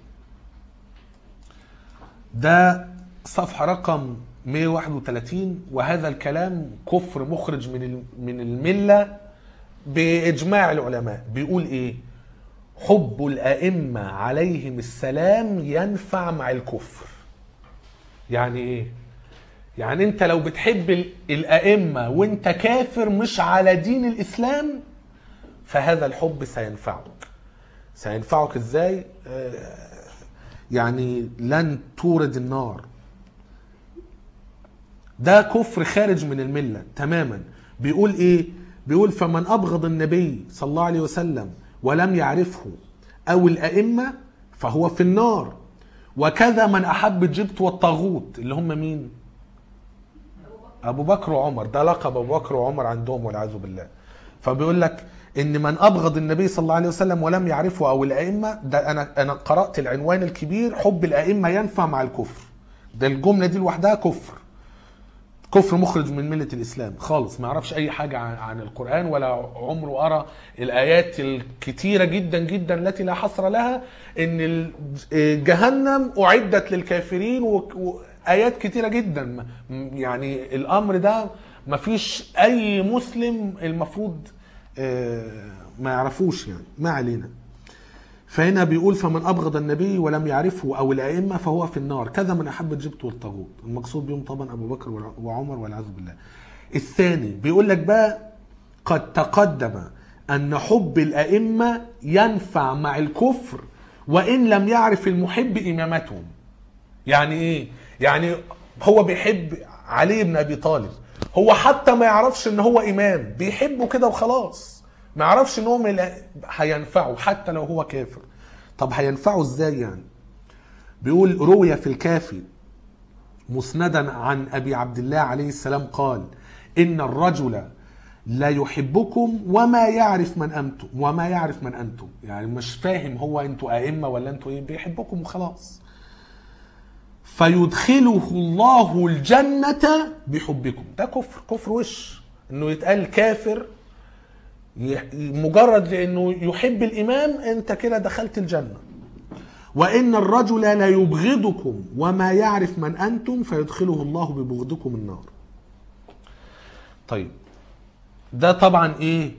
ده صفحه رقم 131 وهذا الكلام كفر مخرج من ال- من المله باجماع العلماء بيقول ايه حب الائمه عليهم السلام ينفع مع الكفر يعني ايه يعني انت لو بتحب ال- الائمه وانت كافر مش على دين الاسلام فهذا الحب سينفعك سينفعك ازاي آه، يعني لن تورد النار ده كفر خارج من الملة تماما بيقول ايه بيقول فمن ابغض النبي صلى الله عليه وسلم ولم يعرفه او الائمة فهو في النار وكذا من احب الجبت والطاغوت اللي هم مين ابو بكر وعمر ده لقب ابو بكر وعمر عندهم والعياذ بالله فبيقول لك ان من ابغض النبي صلى الله عليه وسلم ولم يعرفه او الائمه ده انا انا قرات العنوان الكبير حب الائمه ينفع مع الكفر ده الجمله دي لوحدها كفر كفر مخرج من مله الاسلام خالص ما يعرفش اي حاجه عن, عن القران ولا عمره قرا الايات الكتيره جدا جدا التي لا حصر لها ان ال- جهنم اعدت للكافرين و- وايات كتيره جدا م- يعني الامر ده ما فيش اي مسلم المفروض آه، ما يعرفوش يعني ما علينا فهنا بيقول فمن ابغض النبي ولم يعرفه او الائمه فهو في النار كذا من احب الجبت والطاغوت المقصود بهم طبعا ابو بكر والع- وعمر والعياذ بالله الثاني بيقول لك بقى قد تقدم ان حب الائمه ينفع مع الكفر وان لم يعرف المحب امامتهم يعني ايه يعني هو بيحب علي بن ابي طالب هو حتى ما يعرفش ان هو امام بيحبه كده وخلاص ما يعرفش ان هو من الأ- هينفعه حتى لو هو كافر طب هينفعه ازاي يعني بيقول روي في الكافي مسندا عن ابي عبد الله عليه السلام قال ان الرجل لا يحبكم وما يعرف من انتم وما يعرف من انتم يعني مش فاهم هو انتوا ائمه ولا انتوا ايه بيحبكم وخلاص فيدخله الله الجنة بحبكم ده كفر كفر وش انه يتقال كافر ي- مجرد لانه يحب الامام انت كده دخلت الجنة وان الرجل لا يبغضكم وما يعرف من انتم فيدخله الله ببغضكم النار طيب ده طبعا ايه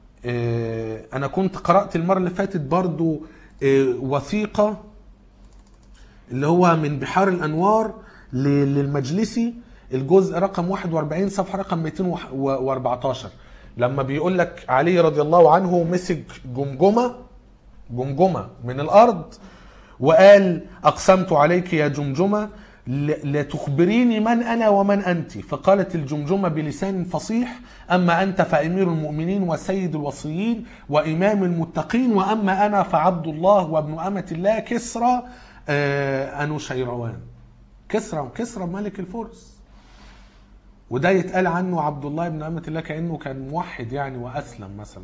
آه انا كنت قرأت المرة اللي فاتت برضو آه وثيقة اللي هو من بحار الانوار ل- للمجلسي الجزء رقم 41 صفحه رقم 214 لما بيقول لك علي رضي الله عنه مسك جمجمه جمجمه من الارض وقال اقسمت عليك يا جمجمه ل- لتخبريني من انا ومن انت فقالت الجمجمه بلسان فصيح اما انت فامير المؤمنين وسيد الوصيين وامام المتقين واما انا فعبد الله وابن امه الله كسرى آه، انوشيروان كسرى كسرى ملك الفرس وده يتقال عنه عبد الله بن امه الله كانه كان موحد يعني واسلم مثلا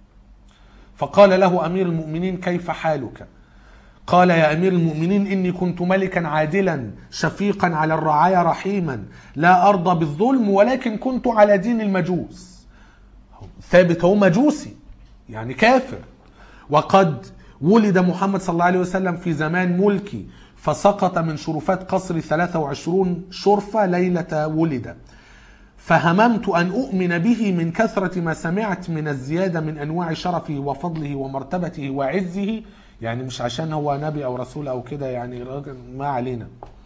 فقال له امير المؤمنين كيف حالك قال يا امير المؤمنين اني كنت ملكا عادلا شفيقا على الرعايا رحيما لا ارضى بالظلم ولكن كنت على دين المجوس ثابت هو مجوسي يعني كافر وقد ولد محمد صلى الله عليه وسلم في زمان ملكي فسقط من شرفات قصر 23 شرفة ليلة ولد فهممت أن أؤمن به من كثرة ما سمعت من الزيادة من أنواع شرفه وفضله ومرتبته وعزه يعني مش عشان هو نبي أو رسول أو كده يعني راجل ما علينا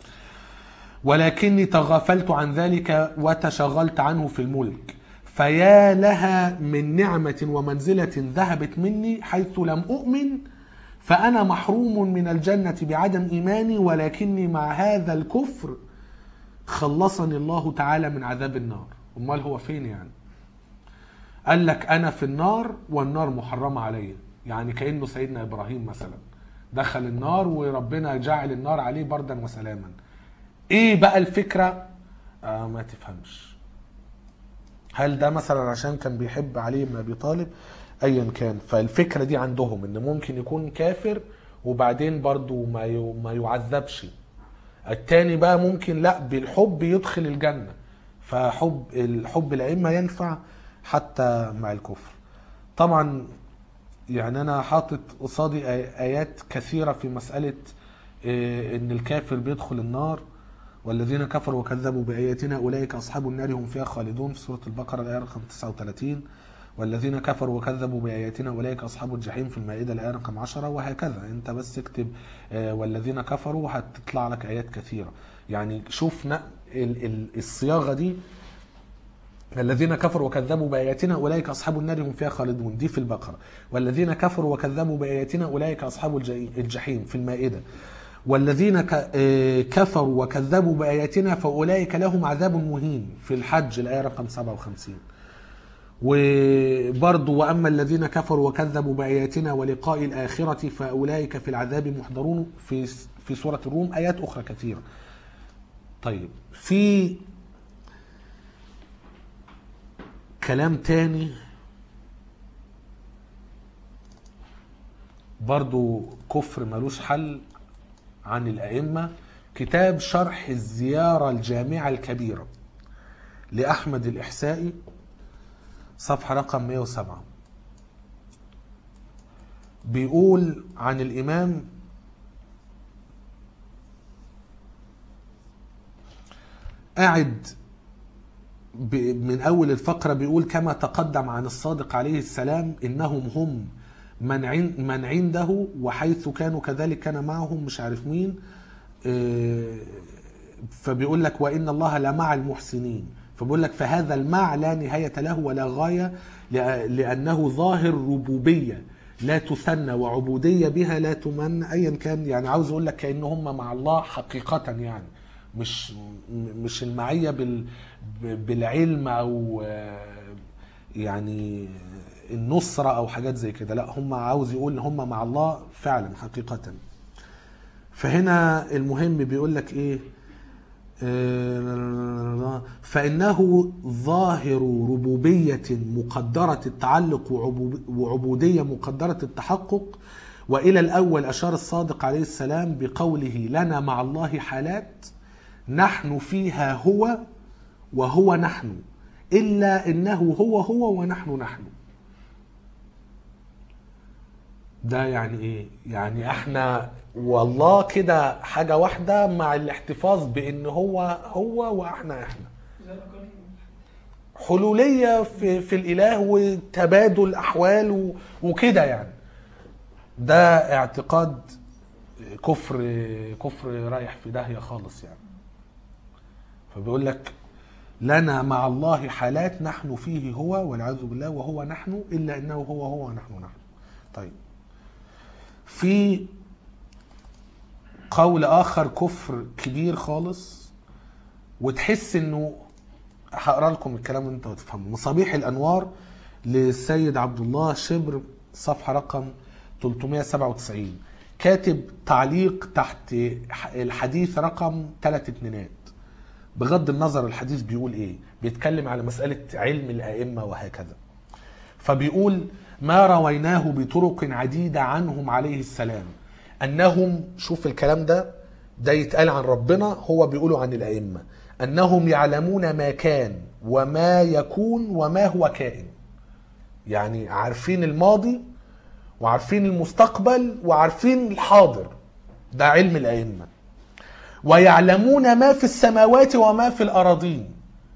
ولكني تغافلت عن ذلك وتشغلت عنه في الملك فيا لها من نعمة ومنزلة ذهبت مني حيث لم أؤمن فأنا محروم من الجنة بعدم إيماني ولكني مع هذا الكفر خلصني الله تعالى من عذاب النار امال هو فين يعني قال لك انا في النار والنار محرمه عليا يعني كانه سيدنا ابراهيم مثلا دخل النار وربنا جعل النار عليه بردا وسلاما ايه بقى الفكره آه ما تفهمش هل ده مثلا عشان كان بيحب علي بن ابي طالب ايا كان فالفكره دي عندهم ان ممكن يكون كافر وبعدين برضو ما ي- ما يعذبش التاني بقى ممكن لا بالحب يدخل الجنة فحب الحب الأئمة ينفع حتى مع الكفر طبعا يعني أنا حاطط قصادي آي- آيات كثيرة في مسألة آه، إن الكافر بيدخل النار والذين كفروا وكذبوا بآياتنا أولئك أصحاب النار هم فيها خالدون في سورة البقرة الآية رقم 39 والذين كفروا وكذبوا بآياتنا أولئك أصحاب الجحيم في المائدة الآية رقم 10 وهكذا أنت بس اكتب آه، والذين كفروا هتطلع لك آيات كثيرة يعني شوف ن- ال- ال- الصياغة دي الذين كفروا وكذبوا بآياتنا أولئك أصحاب النار هم فيها خالدون دي في البقرة والذين كفروا وكذبوا بآياتنا أولئك أصحاب الج- الجحيم في المائدة والذين ك- آه، كفروا وكذبوا بآياتنا فأولئك لهم عذاب مهين في الحج الآية رقم 57 وبرضو وأما الذين كفروا وكذبوا بآياتنا ولقاء الآخرة فأولئك في العذاب محضرون في في سورة الروم آيات أخرى كثيرة طيب في كلام تاني برضو كفر ملوش حل عن الأئمة كتاب شرح الزيارة الجامعة الكبيرة لأحمد الإحسائي صفحة رقم 107 بيقول عن الإمام قاعد ب- من أول الفقرة بيقول كما تقدم عن الصادق عليه السلام إنهم هم من, عن من عنده وحيث كانوا كذلك كان معهم مش عارف مين آه، فبيقول لك وإن الله لمع المحسنين فبيقول لك فهذا المع لا نهاية له ولا غاية لأ- لأنه ظاهر ربوبية لا تثنى وعبودية بها لا تمن أيا كان يعني عاوز أقول لك كأن هم مع الله حقيقة يعني مش م- مش المعية بال ب- بالعلم أو آه، يعني النصرة أو حاجات زي كده لا هم عاوز يقول إن هم مع الله فعلا حقيقة فهنا المهم بيقول لك ايه آه، فإنه ظاهر ربوبية مقدرة التعلق وعبو- وعبودية مقدرة التحقق وإلى الأول أشار الصادق عليه السلام بقوله لنا مع الله حالات نحن فيها هو وهو نحن إلا إنه هو هو ونحن نحن ده يعني ايه يعني احنا والله كده حاجة واحدة مع الاحتفاظ بان هو هو واحنا احنا زي الأقاليم. حلولية في, في الاله وتبادل احوال و- وكده يعني ده اعتقاد كفر كفر رايح في داهية خالص يعني فبيقول لك لنا مع الله حالات نحن فيه هو والعياذ بالله وهو نحن الا انه هو هو ونحن نحن طيب في قول اخر كفر كبير خالص وتحس انه هقرا لكم الكلام اللي انتوا هتفهموا مصابيح الانوار للسيد عبد الله شبر صفحه رقم 397 كاتب تعليق تحت الحديث رقم ثلاث اتنينات بغض النظر الحديث بيقول ايه بيتكلم على مسألة علم الأئمة وهكذا فبيقول ما رويناه بطرق عديدة عنهم عليه السلام أنهم شوف الكلام ده ده يتقال عن ربنا هو بيقوله عن الأئمة أنهم يعلمون ما كان وما يكون وما هو كائن يعني عارفين الماضي وعارفين المستقبل وعارفين الحاضر ده علم الأئمة ويعلمون ما في السماوات وما في الأراضين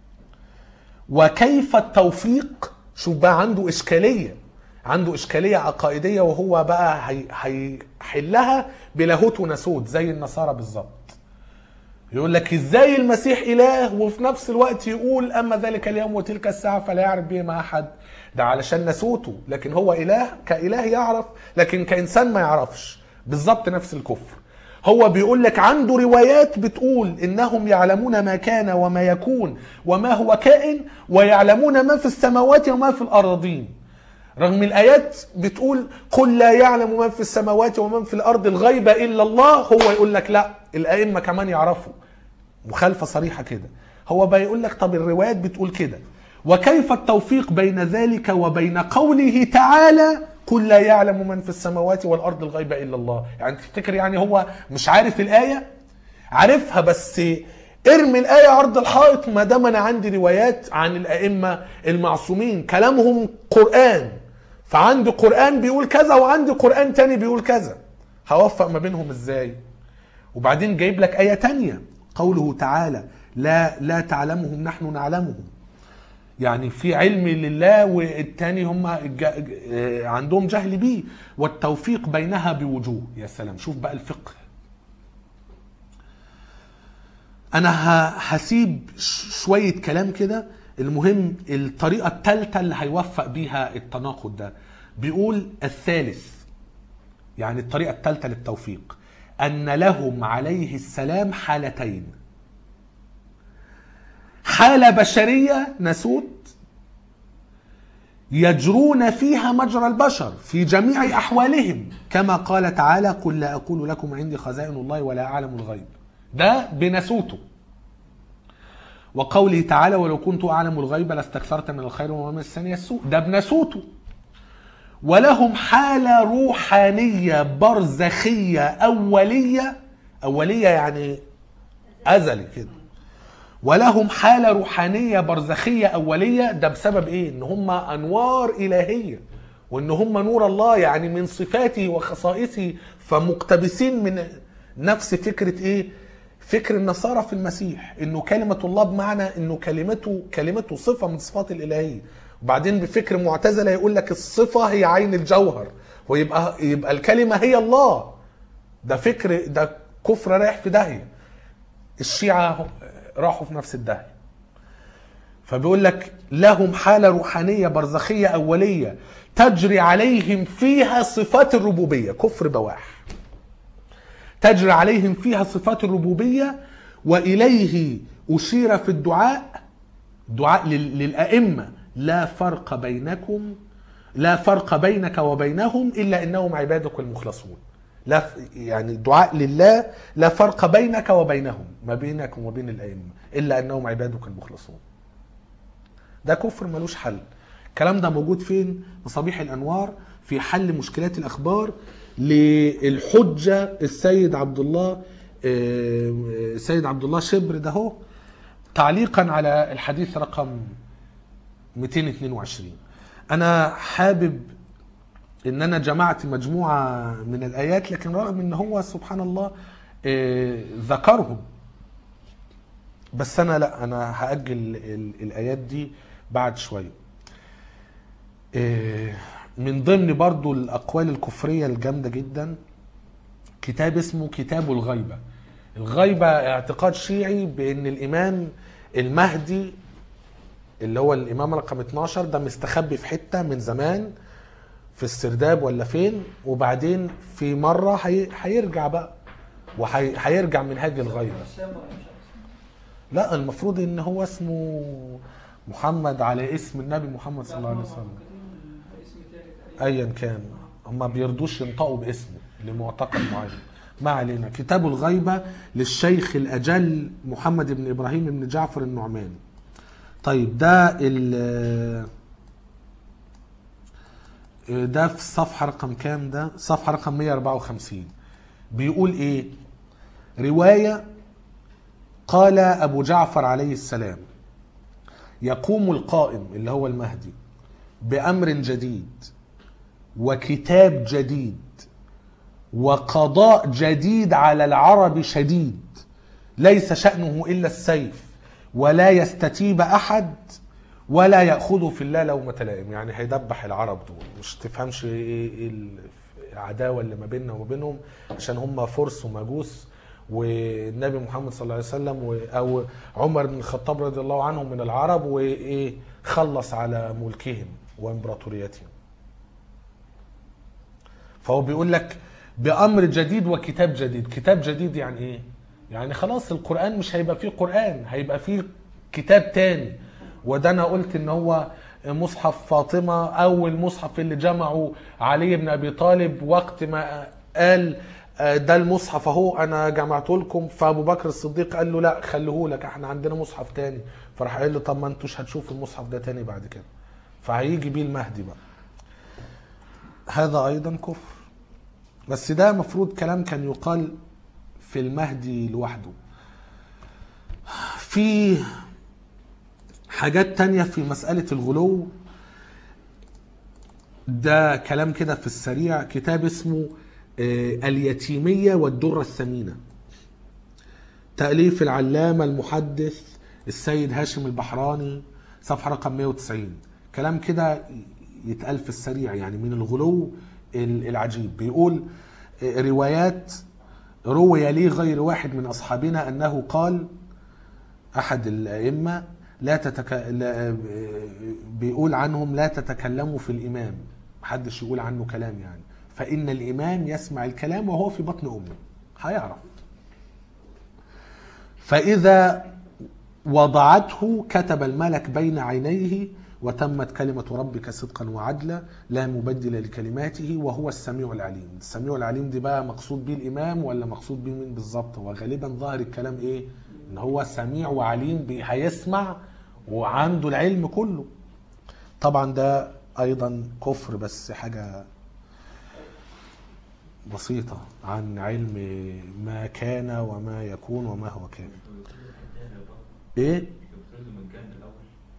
وكيف التوفيق شوف بقى عنده إشكالية عنده إشكالية عقائدية وهو بقى هي- هيحلها بلاهوت وناسوت زي النصارى بالظبط يقول لك ازاي المسيح اله وفي نفس الوقت يقول اما ذلك اليوم وتلك الساعه فلا يعرف بهما احد ده علشان ناسوته لكن هو اله كاله يعرف لكن كانسان ما يعرفش بالظبط نفس الكفر هو بيقول لك عنده روايات بتقول انهم يعلمون ما كان وما يكون وما هو كائن ويعلمون ما في السماوات وما في الارضين رغم الآيات بتقول قل لا يعلم من في السماوات ومن في الأرض الغيب إلا الله هو يقول لك لا الأئمة كمان يعرفوا مخالفة صريحة كده هو بقى يقول لك طب الروايات بتقول كده وكيف التوفيق بين ذلك وبين قوله تعالى قل لا يعلم من في السماوات والأرض الغيب إلا الله يعني تفتكر يعني هو مش عارف الآية عارفها بس ارمي الآية عرض الحائط ما دام أنا عندي روايات عن الأئمة المعصومين كلامهم قرآن فعندي قرآن بيقول كذا وعندي قرآن تاني بيقول كذا هوفق ما بينهم ازاي وبعدين جايب لك آية تانية قوله تعالى لا لا تعلمهم نحن نعلمهم يعني في علم لله والتاني هم الج- آه، عندهم جهل بيه والتوفيق بينها بوجوه يا سلام شوف بقى الفقه انا ه- هسيب ش- شويه كلام كده المهم الطريقة الثالثة اللي هيوفق بيها التناقض ده بيقول الثالث يعني الطريقة الثالثة للتوفيق أن لهم عليه السلام حالتين حالة بشرية نسوت يجرون فيها مجرى البشر في جميع أحوالهم كما قال تعالى قل لا أقول لكم عندي خزائن الله ولا أعلم الغيب ده بنسوته وقوله تعالى ولو كنت أعلم الغيب لاستكثرت من الخير وما مسني السوء ده بنسوته ولهم حالة روحانية برزخية أولية أولية يعني أزلي كده ولهم حالة روحانية برزخية أولية ده بسبب إيه؟ إن هم أنوار إلهية وإن هم نور الله يعني من صفاته وخصائصه فمقتبسين من نفس فكرة إيه؟ فكر النصارى في المسيح إنه كلمة الله بمعنى إنه كلمته كلمته صفة من صفات الإلهية وبعدين بفكر معتزلة يقول لك الصفة هي عين الجوهر ويبقى يبقى الكلمة هي الله ده فكر ده كفر رايح في داهية الشيعة راحوا في نفس الداهية فبيقول لك لهم حالة روحانية برزخية أولية تجري عليهم فيها صفات الربوبية كفر بواح تجري عليهم فيها صفات الربوبية وإليه أشير في الدعاء دعاء لل- للأئمة لا فرق بينكم لا فرق بينك وبينهم إلا إنهم عبادك المخلصون لا ف- يعني دعاء لله لا فرق بينك وبينهم ما بينك وما بين الأئمة إلا أنهم عبادك المخلصون ده كفر ملوش حل الكلام ده موجود فين مصابيح الانوار في حل مشكلات الاخبار للحجه السيد عبد الله آه، السيد عبد الله شبر ده هو تعليقا على الحديث رقم 222 انا حابب ان انا جمعت مجموعه من الايات لكن رغم ان هو سبحان الله آه، ذكرهم بس انا لا انا هاجل ال- الايات دي بعد شويه إيه، من ضمن برضو الاقوال الكفريه الجامده جدا كتاب اسمه كتاب الغيبه الغيبه اعتقاد شيعي بان الامام المهدي اللي هو الامام رقم 12 ده مستخبي في حته من زمان في السرداب ولا فين وبعدين في مره هي- هيرجع بقى وهيرجع من هذه الغيبه الشام ولا مش عارف لا المفروض ان هو اسمه محمد على اسم النبي محمد صلى الله عليه وسلم اسم تاني تقريبا ايا كان هم ما بيرضوش ينطقوا باسمه لمعتقد معين ما علينا كتاب الغيبة للشيخ الأجل محمد بن إبراهيم بن جعفر النعماني طيب ده ال ده في الصفحة رقم كام ده صفحة رقم 154 بيقول ايه رواية قال أبو جعفر عليه السلام يقوم القائم اللي هو المهدي بأمر جديد وكتاب جديد وقضاء جديد على العرب شديد ليس شأنه إلا السيف ولا يستتيب أحد ولا يأخذه في الله لومة لائم يعني هيدبح العرب دول مش تفهمش ايه إيه العداوة اللي ما بيننا وما بينهم عشان هم فرس ومجوس والنبي محمد صلى الله عليه وسلم و- او عمر بن الخطاب رضي الله عنه من العرب وايه خلص على ملكهم وامبراطوريتهم فهو بيقول لك بامر جديد وكتاب جديد كتاب جديد يعني ايه يعني خلاص القران مش هيبقى فيه قران هيبقى فيه كتاب تاني وده انا قلت ان هو مصحف فاطمه اول مصحف اللي جمعه علي بن ابي طالب وقت ما قال آه، ده المصحف اهو انا جمعته لكم فابو بكر الصديق قال له لا خليه لك احنا عندنا مصحف تاني فراح قال له طب ما انتوش هتشوفوا المصحف ده تاني بعد كده فهيجي بيه المهدي بقى هذا ايضا كفر بس ده مفروض كلام كان يقال في المهدي لوحده في حاجات تانية في مسألة الغلو ده كلام كده في السريع كتاب اسمه آه، اليتيمية والدرة الثمينة تأليف العلامة المحدث السيد هاشم البحراني صفحة رقم 190 كلام كده يتقال في السريع يعني من الغلو ال- العجيب بيقول آه، روايات روي لي غير واحد من أصحابنا أنه قال أحد الأئمة لا تتك... لا... بيقول عنهم لا تتكلموا في الإمام محدش يقول عنه كلام يعني فإن الإمام يسمع الكلام وهو في بطن أمه هيعرف فإذا وضعته كتب الملك بين عينيه وتمت كلمة ربك صدقا وعدلا لا مبدل لكلماته وهو السميع العليم السميع العليم دي بقى مقصود بيه الإمام ولا مقصود بيه مين بالظبط هو غالبا ظاهر الكلام إيه إن هو سميع وعليم بي- هيسمع وعنده العلم كله طبعا ده أيضا كفر بس حاجة بسيطة عن علم ما كان وما يكون وما هو كان ايه يفرضوا من كان الاول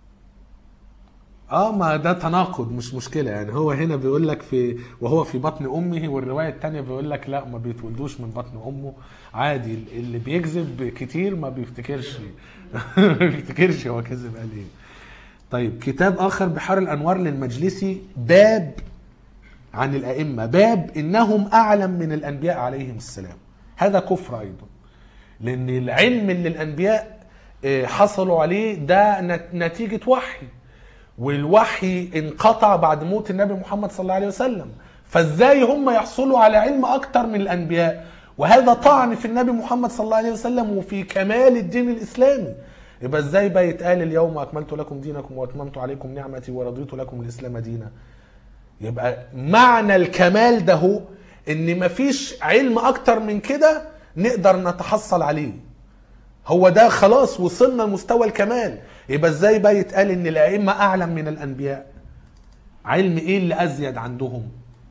اه ما ده تناقض مش مشكله يعني هو هنا بيقول لك في وهو في بطن امه والروايه الثانيه بيقول لك لا ما بيتولدوش من بطن امه عادي اللي بيكذب كتير ما بيفتكرش ما بيفتكرش هو كذب قال ايه طيب كتاب اخر بحار الانوار للمجلسي باب عن الائمه باب انهم اعلم من الانبياء عليهم السلام هذا كفر ايضا لان العلم اللي الانبياء آه، حصلوا عليه ده نت- نتيجه وحي والوحي انقطع بعد موت النبي محمد صلى الله عليه وسلم فازاي هم يحصلوا على علم اكتر من الانبياء وهذا طعن في النبي محمد صلى الله عليه وسلم وفي كمال الدين الاسلامي يبقى ازاي بقى يتقال اليوم اكملت لكم دينكم واتممت عليكم نعمتي ورضيت لكم الاسلام دينا يبقى معنى الكمال ده هو ان مفيش علم اكتر من كده نقدر نتحصل عليه هو ده خلاص وصلنا لمستوى الكمال يبقى ازاي بقى يتقال ان الائمه اعلم من الانبياء علم ايه اللي ازيد عندهم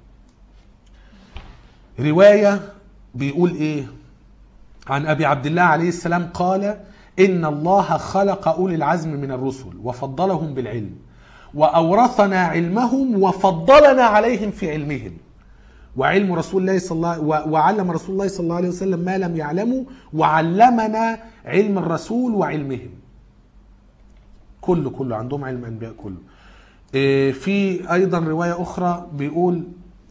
روايه بيقول ايه عن ابي عبد الله عليه السلام قال ان الله خلق اولي العزم من الرسل وفضلهم بالعلم واورثنا علمهم وفضلنا عليهم في علمهم وعلم رسول الله صلى الله و- وعلم رسول الله صلى الله عليه وسلم ما لم يعلموا وعلمنا علم الرسول وعلمهم كله كله عندهم علم انبياء كله إيه، في ايضا روايه اخرى بيقول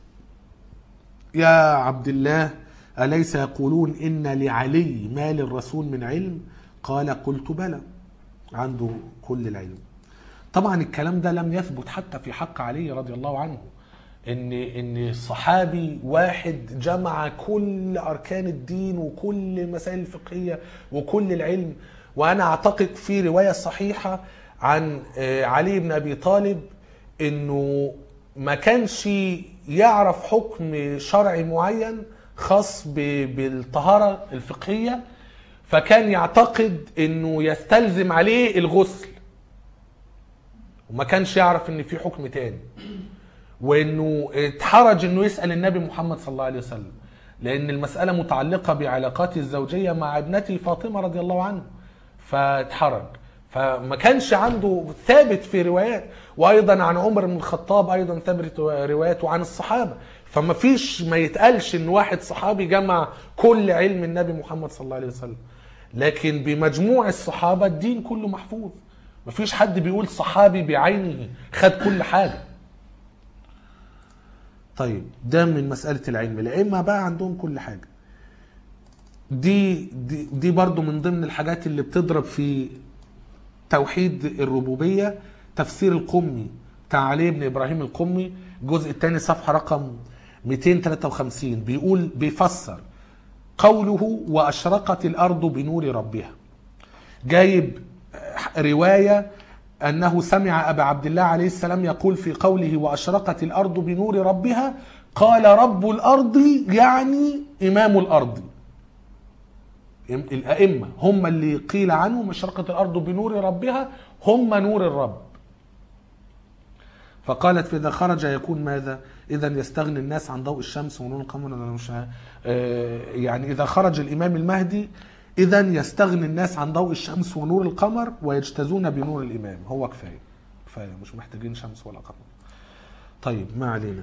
يا عبد الله اليس يقولون ان لعلي ما للرسول من علم قال قلت بلى عنده كل العلم طبعا الكلام ده لم يثبت حتى في حق علي رضي الله عنه ان ان صحابي واحد جمع كل اركان الدين وكل المسائل الفقهيه وكل العلم وانا اعتقد في روايه صحيحه عن آه، علي بن ابي طالب انه ما كانش يعرف حكم شرعي معين خاص ب- بالطهاره الفقهيه فكان يعتقد انه يستلزم عليه الغسل وما كانش يعرف ان في حكم تاني وانه اتحرج انه يسال النبي محمد صلى الله عليه وسلم لان المساله متعلقه بعلاقاته الزوجيه مع ابنته فاطمه رضي الله عنه فاتحرج فما كانش عنده ثابت في روايات وايضا عن عمر بن الخطاب ايضا ثابت روايات وعن الصحابه فما فيش ما يتقالش ان واحد صحابي جمع كل علم النبي محمد صلى الله عليه وسلم لكن بمجموع الصحابه الدين كله محفوظ ما فيش حد بيقول صحابي بعينه خد كل حاجه طيب ده من مسألة العلم الأئمة بقى عندهم كل حاجة دي دي, دي برضو من ضمن الحاجات اللي بتضرب في توحيد الربوبية تفسير القمي بتاع علي بن إبراهيم القمي الجزء الثاني صفحة رقم 253 بيقول بيفسر قوله وأشرقت الأرض بنور ربها جايب رواية أنه سمع أبا عبد الله عليه السلام يقول في قوله وأشرقت الأرض بنور ربها قال رب الأرض يعني إمام الأرض الأئمة هم اللي قيل عنهم أشرقت الأرض بنور ربها هم نور الرب فقالت فإذا خرج يكون ماذا؟ إذا يستغني الناس عن ضوء الشمس ونور القمر أنا مش ه- آه، يعني إذا خرج الإمام المهدي إذا يستغني الناس عن ضوء الشمس ونور القمر ويجتازون بنور الإمام هو كفاية كفاية مش محتاجين شمس ولا قمر طيب ما علينا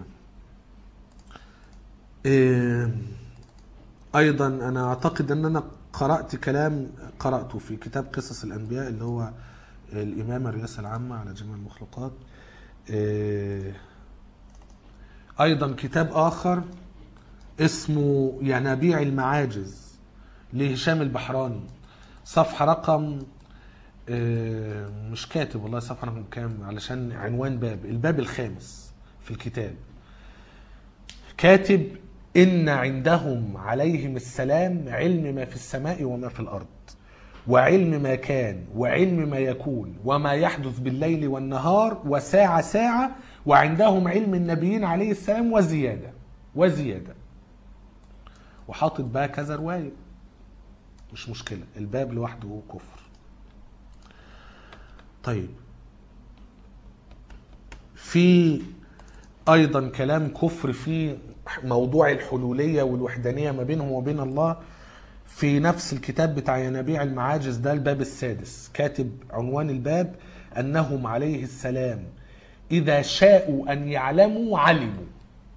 آه، أيضا أنا أعتقد أن أنا قرأت كلام قرأته في كتاب قصص الأنبياء اللي هو الإمامة الرئاسة العامة على جميع المخلوقات آه، ايضا كتاب اخر اسمه ينابيع المعاجز لهشام البحراني صفحة رقم آه، مش كاتب والله صفحه رقم كام علشان عنوان باب الباب الخامس في الكتاب كاتب ان عندهم عليهم السلام علم ما في السماء وما في الارض وعلم ما كان وعلم ما يكون وما يحدث بالليل والنهار وساعة ساعة وعندهم علم النبيين عليه السلام وزيادة وزيادة وحاطط بقى كذا رواية مش مشكلة الباب لوحده كفر طيب في ايضا كلام كفر في موضوع الحلوليه والوحدانيه ما بينهم وبين الله في نفس الكتاب بتاع ينابيع المعاجز ده الباب السادس كاتب عنوان الباب انهم عليه السلام اذا شاءوا ان يعلموا علموا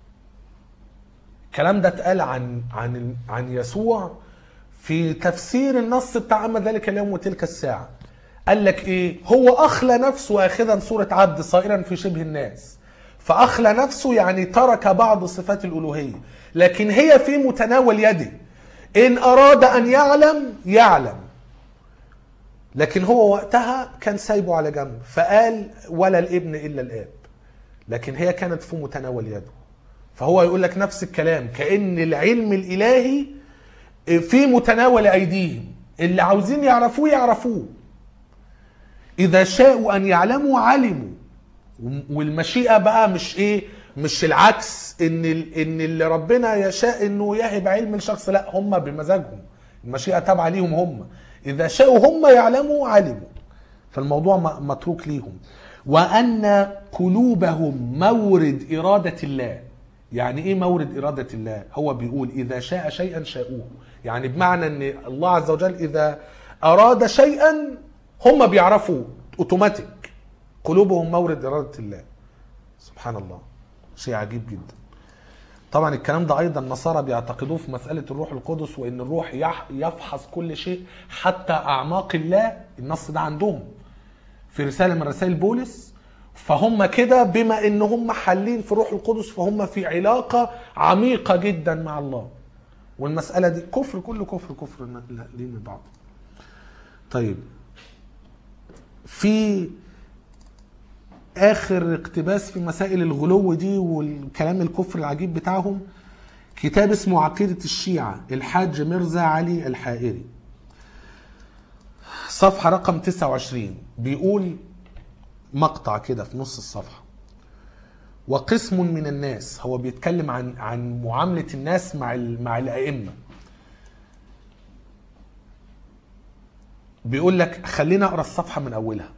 الكلام ده اتقال عن عن عن يسوع في تفسير النص بتاع اما ذلك اليوم وتلك الساعه قال لك ايه هو اخلى نفسه اخذا صوره عبد صائرا في شبه الناس فاخلى نفسه يعني ترك بعض صفات الالوهيه لكن هي في متناول يده ان اراد ان يعلم يعلم لكن هو وقتها كان سايبه على جنب فقال ولا الابن الا الاب لكن هي كانت في متناول يده فهو يقول لك نفس الكلام كان العلم الالهي في متناول ايديهم اللي عاوزين يعرفوه يعرفوه اذا شاءوا ان يعلموا علموا والمشيئه بقى مش ايه مش العكس ان ال- ان اللي ربنا يشاء انه يهب علم لشخص لا هم بمزاجهم المشيئه تابعه ليهم هم اذا شاءوا هم يعلموا علموا فالموضوع م- متروك ليهم وان قلوبهم مورد اراده الله يعني ايه مورد اراده الله هو بيقول اذا شاء شيئا شاءوه يعني بمعنى ان الله عز وجل اذا اراد شيئا هم بيعرفوا اوتوماتيك قلوبهم مورد اراده الله سبحان الله شيء عجيب جدا طبعا الكلام ده ايضا النصارى بيعتقدوه في مساله الروح القدس وان الروح يح- يفحص كل شيء حتى اعماق الله النص ده عندهم في رساله من رسائل بولس فهم كده بما ان هم حالين في الروح القدس فهم في علاقه عميقه جدا مع الله والمساله دي كفر كله كفر كفر لا- ليه من بعض طيب في اخر اقتباس في مسائل الغلو دي والكلام الكفر العجيب بتاعهم كتاب اسمه عقيدة الشيعة الحاج مرزا علي الحائري صفحة رقم 29 بيقول مقطع كده في نص الصفحة وقسم من الناس هو بيتكلم عن عن معاملة الناس مع ال- مع الأئمة بيقول لك خلينا اقرا الصفحة من أولها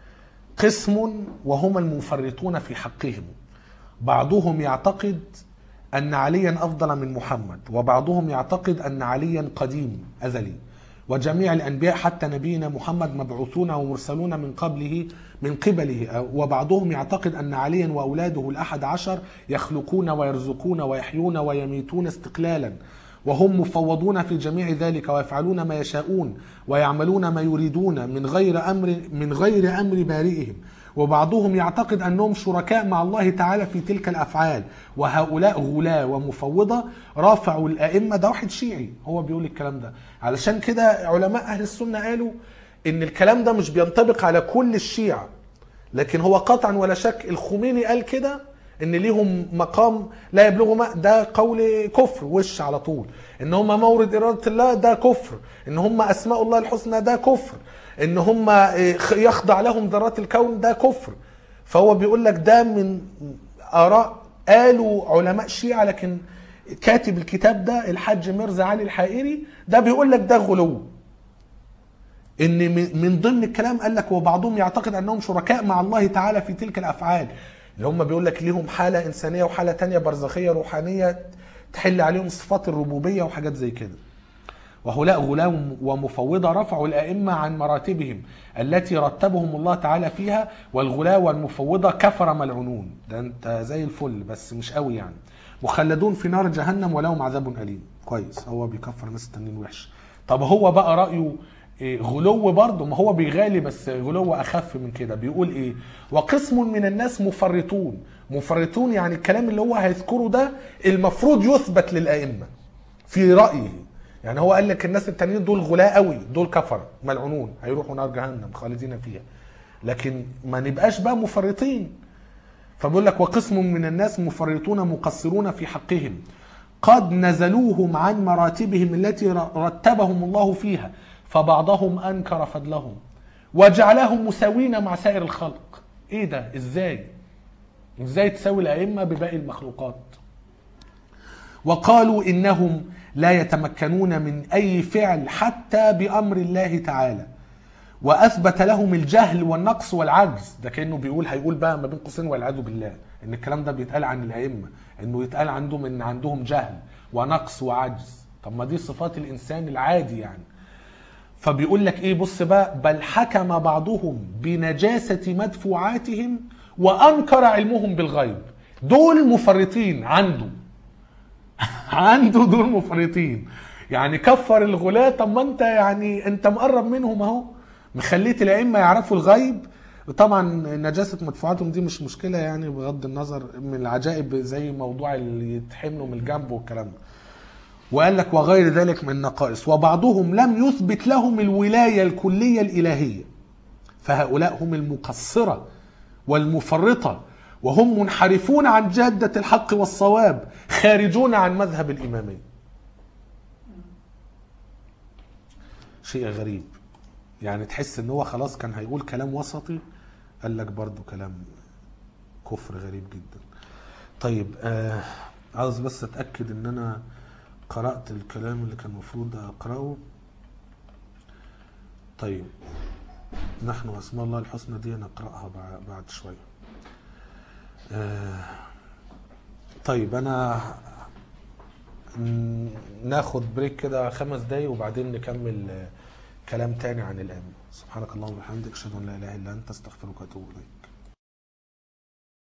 قسم وهم المفرطون في حقهم بعضهم يعتقد أن عليا أفضل من محمد وبعضهم يعتقد أن عليا قديم أزلي وجميع الأنبياء حتى نبينا محمد مبعوثون ومرسلون من قبله من قبله وبعضهم يعتقد أن عليا وأولاده الأحد عشر يخلقون ويرزقون ويحيون ويميتون استقلالا وهم مفوضون في جميع ذلك ويفعلون ما يشاءون ويعملون ما يريدون من غير امر من غير امر بارئهم وبعضهم يعتقد انهم شركاء مع الله تعالى في تلك الافعال وهؤلاء غلاة ومفوضة رافعوا الائمه ده واحد شيعي هو بيقول الكلام ده علشان كده علماء اهل السنه قالوا ان الكلام ده مش بينطبق على كل الشيعة لكن هو قطعا ولا شك الخميني قال كده ان ليهم مقام لا يبلغ ما ده قول كفر وش على طول ان هم مورد اراده الله ده كفر ان هم اسماء الله الحسنى ده كفر ان هم يخضع لهم ذرات الكون ده كفر فهو بيقول لك ده من اراء قالوا علماء الشيعة لكن كاتب الكتاب ده الحاج مرزا علي الحائري ده بيقول لك ده غلو ان من- من ضمن الكلام قال لك وبعضهم يعتقد انهم شركاء مع الله تعالى في تلك الافعال اللي هم بيقول لك ليهم حاله انسانيه وحاله تانية برزخيه روحانيه تحل عليهم صفات الربوبيه وحاجات زي كده وهؤلاء غلام ومفوضة رفعوا الأئمة عن مراتبهم التي رتبهم الله تعالى فيها والغلاة والمفوضة كفر ملعونون ده انت زي الفل بس مش قوي يعني مخلدون في نار جهنم ولهم عذاب أليم كويس هو بيكفر ناس التانيين وحش طب هو بقى رأيه إيه، غلو برضه ما هو بيغالي بس غلو أخف من كده بيقول إيه وقسم من الناس مفرطون مفرطون يعني الكلام اللي هو هيذكره ده المفروض يثبت للأئمة في رأيه يعني هو قال لك الناس التانيين دول غلاة قوي دول كفرة ملعونون هيروحوا نار جهنم خالدين فيها لكن ما نبقاش بقى مفرطين فبيقول لك وقسم من الناس مفرطون مقصرون في حقهم قد نزلوهم عن مراتبهم التي رتبهم الله فيها فبعضهم انكر فضلهم وجعلهم مساوين مع سائر الخلق ايه ده ازاي ازاي تساوي الائمه بباقي المخلوقات وقالوا انهم لا يتمكنون من اي فعل حتى بامر الله تعالى واثبت لهم الجهل والنقص والعجز ده كانه بيقول هيقول بقى ما بين قوسين والعياذ بالله ان الكلام ده بيتقال عن الائمه انه يتقال عندهم ان عندهم جهل ونقص وعجز طب ما دي صفات الانسان العادي يعني فبيقول لك ايه بص بقى بل حكم بعضهم بنجاسه مدفوعاتهم وانكر علمهم بالغيب دول مفرطين عنده عنده دول مفرطين يعني كفر الغلاة طب ما انت يعني انت مقرب منهم اهو مخليت الائمه يعرفوا الغيب طبعا نجاسه مدفوعاتهم دي مش مشكله يعني بغض النظر من العجائب زي موضوع اللي يتحملوا من الجنب والكلام ده وقال لك وغير ذلك من النقائص وبعضهم لم يثبت لهم الولايه الكليه الالهيه فهؤلاء هم المقصره والمفرطه وهم منحرفون عن جاده الحق والصواب خارجون عن مذهب الاماميه شيء غريب يعني تحس ان هو خلاص كان هيقول كلام وسطي قال لك برضو كلام كفر غريب جدا طيب آه عاوز بس اتاكد ان انا قرات الكلام اللي كان المفروض اقراه طيب نحن اسماء الله الحسنى دي نقراها بع- بعد شويه آه طيب انا ن- ناخد بريك كده خمس دقايق وبعدين نكمل آه، كلام تاني عن الأئمة سبحانك اللهم وبحمدك أشهد أن لا إله إلا أنت أستغفرك وأتوب إليك